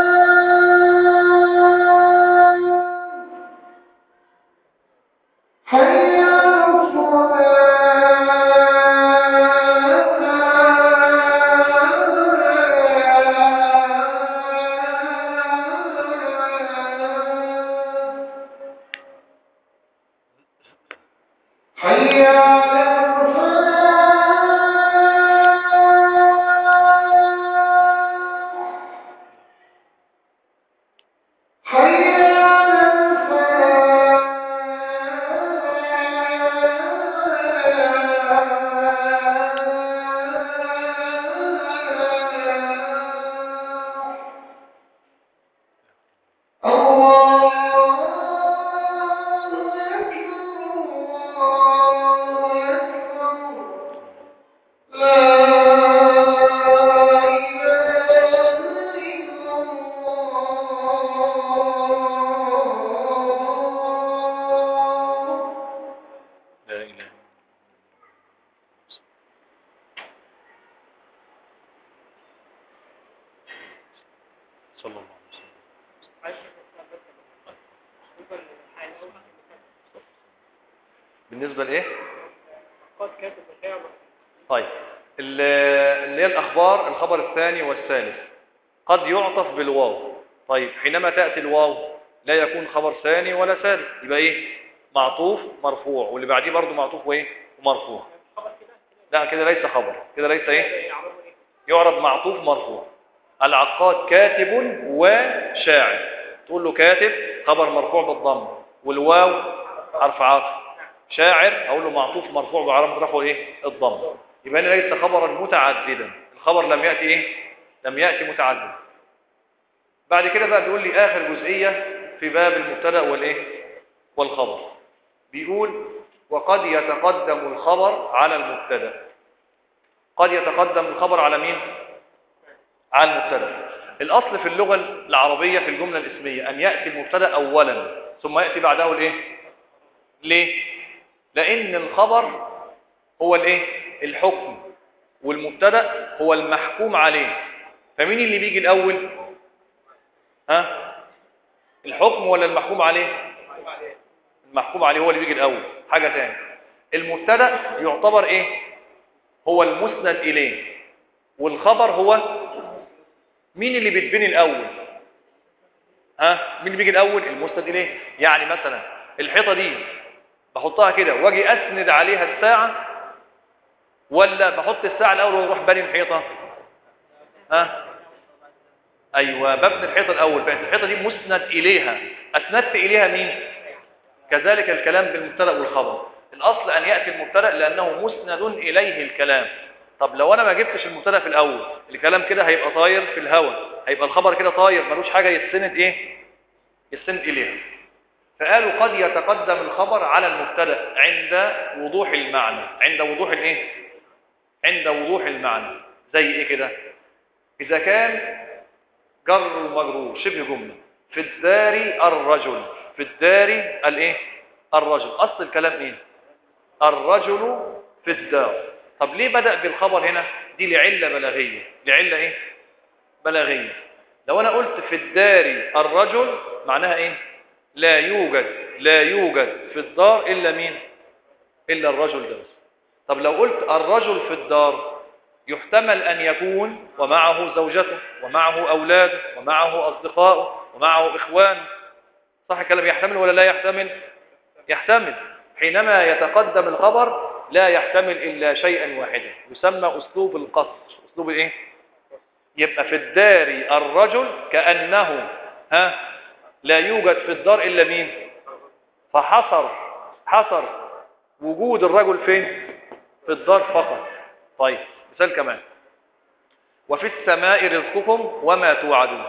صلى الله عليه وسلم عايش في السنة بس بالنسبة للحال أول ما كان بالنسبة لإيه؟ قد كاتب الحياة طيب ال- اللي هي الأخبار الخبر الثاني والثالث قد يعطف بالواو طيب حينما تأتي الواو لا يكون خبر ثاني ولا ثالث يبقى إيه معطوف مرفوع واللي بعديه برضه معطوف وإيه ومرفوع خبر كده لا كده ليس خبر كده ليس إيه يعرفوا إيه يعرب معطوف مرفوع العقاد كاتب وشاعر تقول له كاتب خبر مرفوع بالضم والواو حرف عطف شاعر اقول له معطوف مرفوع بعلامه رفعه ايه الضم يبقى هنا ليس خبرا متعددا الخبر لم ياتي ايه لم ياتي متعددا بعد كده بقى بيقول لي اخر جزئيه في باب المبتدا والايه والخبر بيقول وقد يتقدم الخبر على المبتدا قد يتقدم الخبر على مين على المبتدا الاصل في اللغه العربيه في الجمله الاسميه ان ياتي المبتدا اولا ثم ياتي بعده الايه ليه لان الخبر هو الايه الحكم والمبتدا هو المحكوم عليه فمين اللي بيجي الاول ها الحكم ولا المحكوم عليه المحكوم عليه هو اللي بيجي الاول حاجه ثانيه المبتدا يعتبر ايه هو المسند إليه والخبر هو مين اللي بيتبني الأول ها مين اللي بيجي الأول المسند إليه يعني مثلا الحيطة دي بحطها كده واجي أسند عليها الساعة ولا بحط الساعة الأول واروح بني الحيطة ها أيوة ببني الحيطة الأول بقت الحيطة دي مسند إليها أسندت إليها مين كذلك الكلام بالمبتدا والخبر الاصل ان ياتي المبتدا لانه مسند اليه الكلام طب لو انا ما جبتش المبتدا في الاول الكلام كده هيبقى طاير في الهواء هيبقى الخبر كده طاير ملوش حاجه يتسند ايه يتسند اليها فقالوا قد يتقدم الخبر على المبتدا عند وضوح المعنى عند وضوح الايه عند وضوح المعنى زي ايه كده اذا كان جر ومجرور شبه جمله في الدار الرجل في الدار الايه الرجل اصل الكلام ايه الرجل في الدار طب ليه بدأ بالخبر هنا دي لعلة بلاغية لعلة ايه بلاغية لو انا قلت في الدار الرجل معناها ايه لا يوجد لا يوجد في الدار الا مين الا الرجل ده بس طب لو قلت الرجل في الدار يحتمل ان يكون ومعه زوجته ومعه اولاده ومعه اصدقائه ومعه اخوانه صح الكلام يحتمل ولا لا يحتمل يحتمل حينما يتقدم الخبر لا يحتمل إلا شيئا واحدا يسمى أسلوب القصر أسلوب الإيه؟ يبقى في الدار الرجل كأنه ها لا يوجد في الدار إلا مين فحصر حصر وجود الرجل فين في الدار فقط طيب مثال كمان وفي السماء رزقكم وما توعدون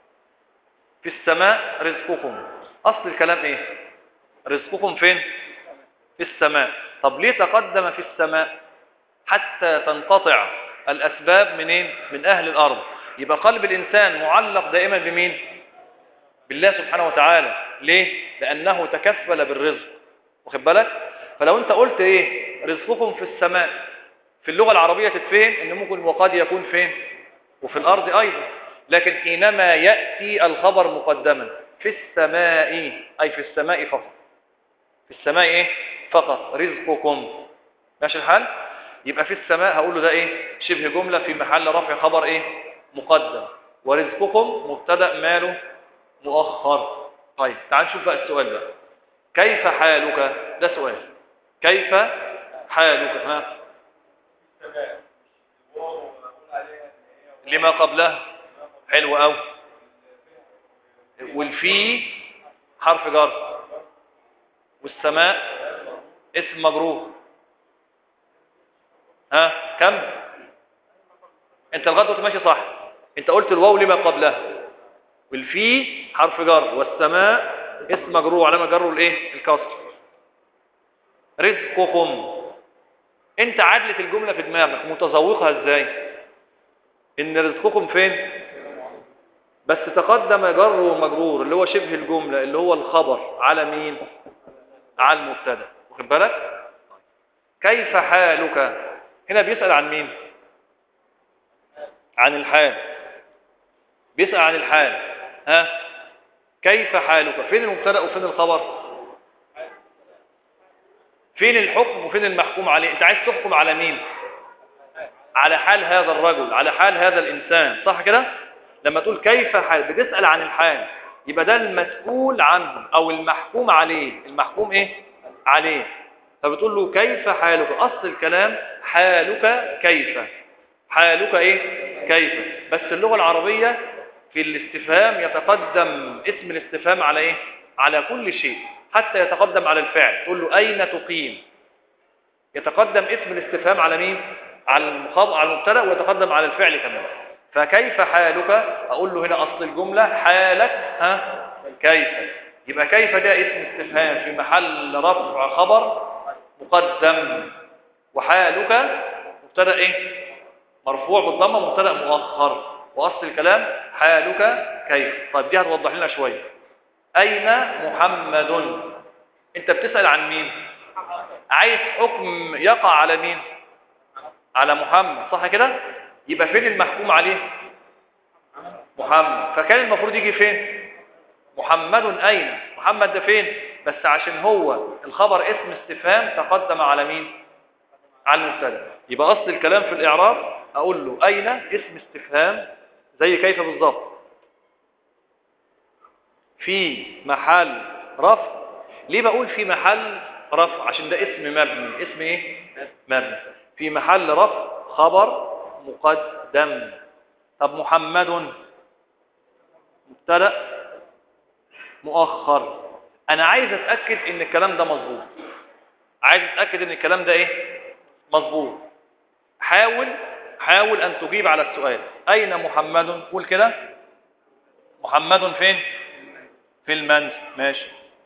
في السماء رزقكم أصل الكلام إيه رزقكم فين في السماء طب ليه تقدم في السماء حتى تنقطع الأسباب منين من أهل الأرض يبقى قلب الإنسان معلق دائما بمين بالله سبحانه وتعالى ليه لأنه تكفل بالرزق واخد بالك فلو أنت قلت إيه رزقكم في السماء في اللغة العربية تتفهم إن ممكن وقد يكون فين وفي الأرض أيضا لكن حينما يأتي الخبر مقدما في السماء أي في السماء فقط في السماء إيه فقط رزقكم ماشي الحال يبقى في السماء هقول له ده إيه شبه جملة في محل رفع خبر إيه مقدم ورزقكم مبتدأ ماله مؤخر طيب تعال نشوف بقى السؤال بقى كيف حالك ده سؤال كيف حالك ها لما قبله حلو قوي والفي حرف جر والسماء اسم مجرور ها كم انت لغايه دلوقتي ماشي صح انت قلت الواو لما قبلها والفي حرف جر والسماء اسم مجرور علامه جره الايه الكسر رزقكم انت عدلت الجمله في دماغك متذوقها ازاي ان رزقكم فين بس تقدم جر ومجرور اللي هو شبه الجمله اللي هو الخبر على مين على المبتدا واخد بالك كيف حالك هنا بيسأل عن مين عن الحال بيسأل عن الحال ها كيف حالك فين المبتدا وفين الخبر فين الحكم وفين المحكوم عليه انت عايز تحكم على مين على حال هذا الرجل على حال هذا الإنسان صح كده لما تقول كيف حال بتسأل عن الحال يبقى ده المسؤول عنه أو المحكوم عليه المحكوم إيه عليه فبتقول له كيف حالك أصل الكلام حالك كيف حالك إيه كيف بس اللغة العربية في الاستفهام يتقدم اسم الاستفهام على إيه على كل شيء حتى يتقدم على الفعل تقول له أين تقيم يتقدم اسم الاستفهام على مين على المخاطب على المبتدا ويتقدم على الفعل كمان فكيف حالك اقول له هنا اصل الجمله حالك ها كيف يبقى كيف ده اسم استفهام في محل رفع خبر مقدم وحالك مبتدا ايه مرفوع بالضمه مبتدا مؤخر واصل الكلام حالك كيف طيب دي هتوضح لنا شويه اين محمد انت بتسال عن مين عايز حكم يقع على مين على محمد صح كده يبقى فين المحكوم عليه محمد فكان المفروض يجي فين محمد اين محمد ده فين بس عشان هو الخبر اسم استفهام تقدم على مين على المبتدا يبقى اصل الكلام في الاعراب اقول له اين اسم استفهام زي كيف بالظبط في محل رفع ليه بقول في محل رفع عشان ده اسم مبني اسم ايه مبني في محل رفع خبر مقدم طب محمد مبتدا مؤخر انا عايز اتاكد ان الكلام ده مظبوط عايز اتاكد ان الكلام ده ايه مظبوط حاول حاول ان تجيب على السؤال اين محمد قول كده محمد فين في المنزل ماشي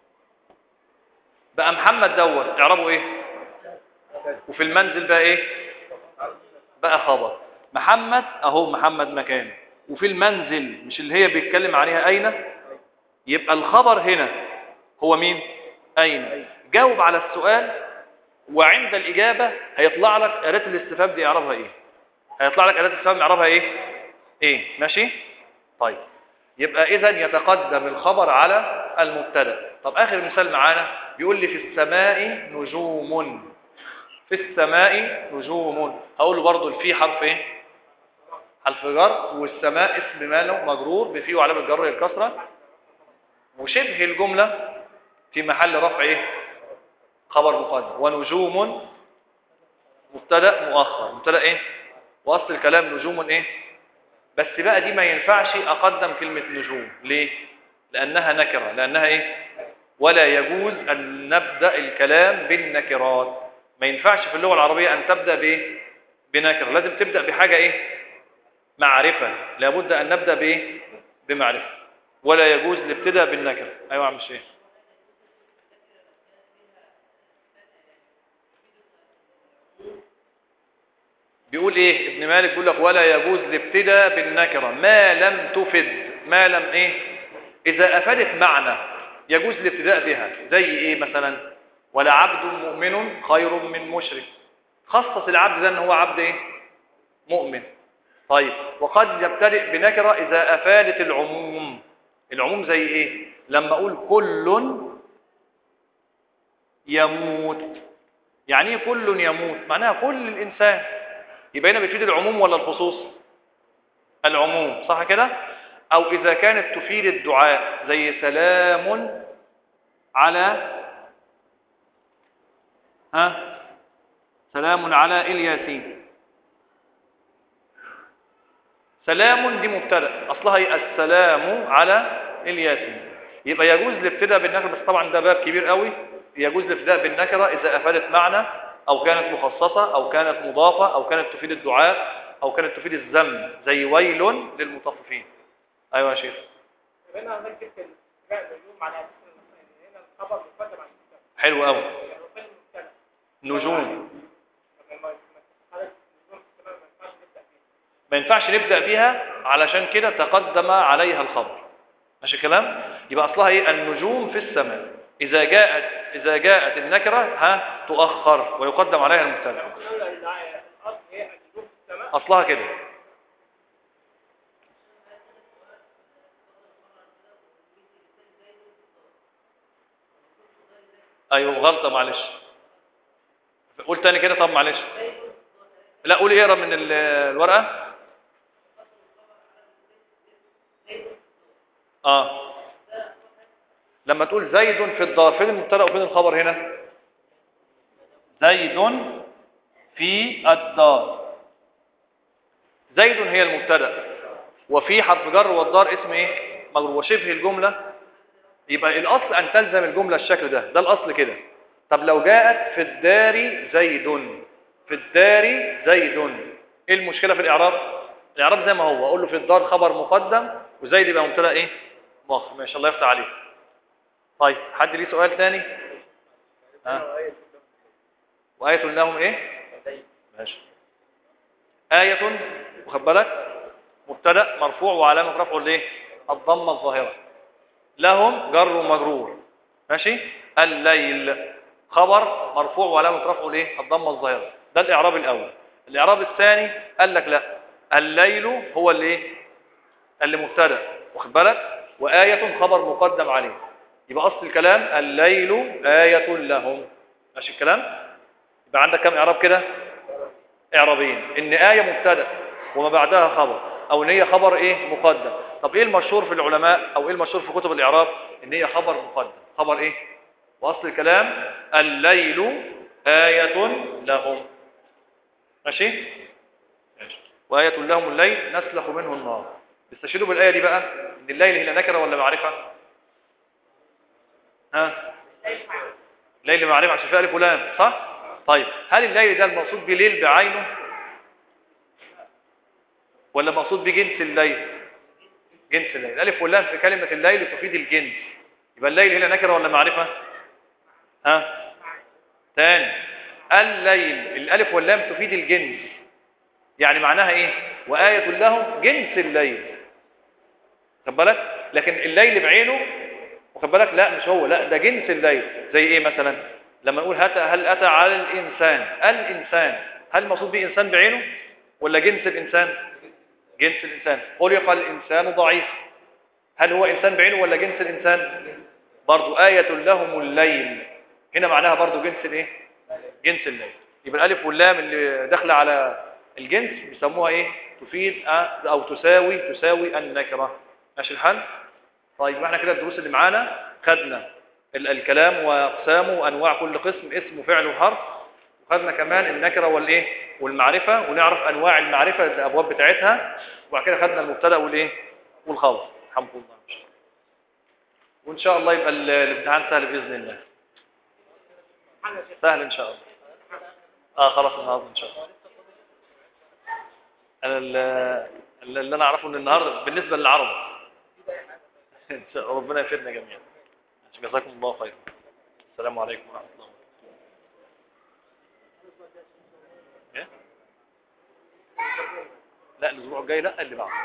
بقى محمد دوت اعربه ايه وفي المنزل بقى ايه بقى خبر محمد اهو محمد مكان وفي المنزل مش اللي هي بيتكلم عليها اين يبقى الخبر هنا هو مين اين جاوب على السؤال وعند الاجابه هيطلع لك اداه الاستفهام دي اعرابها ايه هيطلع لك اداه الاستفهام اعرابها ايه ايه ماشي طيب يبقى اذا يتقدم الخبر على المبتدا طب اخر مثال معانا بيقول لي في السماء نجوم في السماء نجوم هقول له برضه الفي حرف ايه حرف جر والسماء اسم ماله مجرور بفيه وعلامه الجر الكسره وشبه الجمله في محل رفع ايه خبر مقدم ونجوم مبتدا مؤخر مبتدا ايه واصل الكلام نجوم ايه بس بقى دي ما ينفعش اقدم كلمه نجوم ليه لانها نكره لانها ايه ولا يجوز ان نبدا الكلام بالنكرات ما ينفعش في اللغه العربيه ان تبدا بايه بنكره لازم تبدا بحاجه ايه معرفه لابد ان نبدا بايه بمعرفه ولا يجوز الابتداء بالنكره ايوه يا عم الشيخ بيقول ايه ابن مالك بيقول لك ولا يجوز الابتداء بالنكره ما لم تفد ما لم ايه اذا افادت معنى يجوز الابتداء بها زي ايه مثلا ولا عبد مؤمن خير من مشرك خصص العبد ده ان هو عبد ايه مؤمن طيب وقد يبتدئ بنكره اذا افادت العموم العموم زي ايه لما اقول كل يموت يعني ايه كل يموت معناها كل الانسان يبقى هنا بتفيد العموم ولا الخصوص العموم صح كده او اذا كانت تفيد الدعاء زي سلام على ها سلام على الياسين سلام دي مبتدا اصلها هي السلام على الياسين يبقى يجوز الابتداء بالنكره بس طبعا ده باب كبير قوي يجوز الابتداء بالنكره اذا افادت معنى او كانت مخصصه او كانت مضافه او كانت تفيد الدعاء او كانت تفيد الذم زي ويل للمطففين ايوه يا شيخ هنا هنركز الابتداء بالنجوم على اساس ان هنا الخبر مقدم على المبتدا حلو قوي يعني لو كان المبتدا نجوم طب ما- ما- حالة نجوم في السماء ما ينفعش نبدا فيها ما ينفعش نبدأ بيها علشان كده تقدم عليها الخبر ماشي الكلام يبقى أصلها إيه النجوم في السماء إذا جاءت إذا جاءت النكرة ها تؤخر ويقدم عليها المبتدا قلنا ان الاصل هي النجوم في السماء أصلها كده ايوه غلطه معلش قول تاني كده طب معلش لا قول اقرا من ال- الورقه اه لما تقول زيد في الدار فين المبتدا وفين الخبر هنا زيد في الدار زيد هي المبتدا وفي حرف جر والدار اسم ايه مجرور وشبه الجمله يبقى الاصل ان تلزم الجمله الشكل ده ده الاصل كده طب لو جاءت في الدار زيد في الدار زيد ايه المشكله في الاعراب الاعراب زي ما هو اقول له في الدار خبر مقدم وزيد يبقى مبتدا ايه مؤخر ما شاء الله يفتح عليك طيب حد ليه سؤال تاني ها وآية لهم ايه ماشي آية واخد بالك مبتدا مرفوع وعلامه رفعه الايه الضمه الظاهره لهم جر ومجرور ماشي الليل خبر مرفوع وعلامه رفعه الايه الضمه الظاهره ده الاعراب الاول الاعراب الثاني قال لك لا الليل هو اللي ايه اللي مبتدا واخد بالك وايه خبر مقدم عليه يبقى اصل الكلام الليل ايه لهم ماشي الكلام يبقى عندك كم اعراب كده اعرابين ان ايه مبتدا وما بعدها خبر او ان هي خبر ايه مقدم طب ايه المشهور في العلماء او ايه المشهور في كتب الاعراب ان هي خبر مقدم خبر ايه واصل الكلام الليل آية لهم ماشي ماشي وآية لهم الليل نسلخ منه النار استشهدوا بالآية دي بقى ان الليل هي نكرة ولا معرفة ها ليل معرفة عشان فيها ألف ولام صح طيب هل الليل ده المقصود بليل بعينه ولا مقصود بجنس الليل جنس الليل ألف واللام في كلمة الليل تفيد الجنس يبقى الليل هنا نكرة ولا معرفة ها تاني الليل الألف واللام تفيد الجنس يعني معناها ايه وآية لهم جنس الليل خد بالك لكن الليل بعينه واخد بالك لا مش هو لا ده جنس الليل زي ايه مثلا لما نقول هت هل أتى على الإنسان الإنسان هل المقصود به إنسان بعينه ولا جنس الإنسان جنس الإنسان خلق الإنسان ضعيف هل هو إنسان بعينه ولا جنس الإنسان برضو آية لهم الليل هنا معناها برضو جنس الايه جنس الليل يبقى الألف واللام اللي داخله على الجنس بيسموها ايه تفيد أ- او تساوي تساوي النكره ماشي الحال طيب احنا كده الدروس اللي معانا خدنا ال- الكلام واقسامه وانواع كل قسم اسم وفعل وحرف وخدنا كمان النكره والايه والمعرفه ونعرف انواع المعرفه الابواب بتاعتها وبعد كده خدنا المبتدا والايه والخبر الحمد لله وان شاء الله يبقى ال- الامتحان سهل باذن الله سهل ان شاء الله اه خلاص النهارده ان شاء الله انا ال- ال- اللي انا اعرفه ان النهارده بالنسبه للعرب إن شاء الله ربنا يفيدنا جميعا جزاكم الله خيرا السلام عليكم ورحمه الله وبركاته إيه؟ لا الاسبوع الجاي لا اللي بعده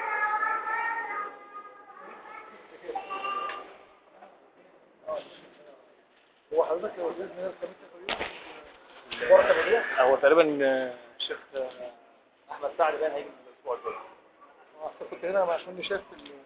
هو حضرتك لو باذن الله الخميس ورقه مبيع هو تقريبا آه، الشيخ آه، احمد سعد بقى هيجي الاسبوع الجاي كنت هنا عشان شايف ال-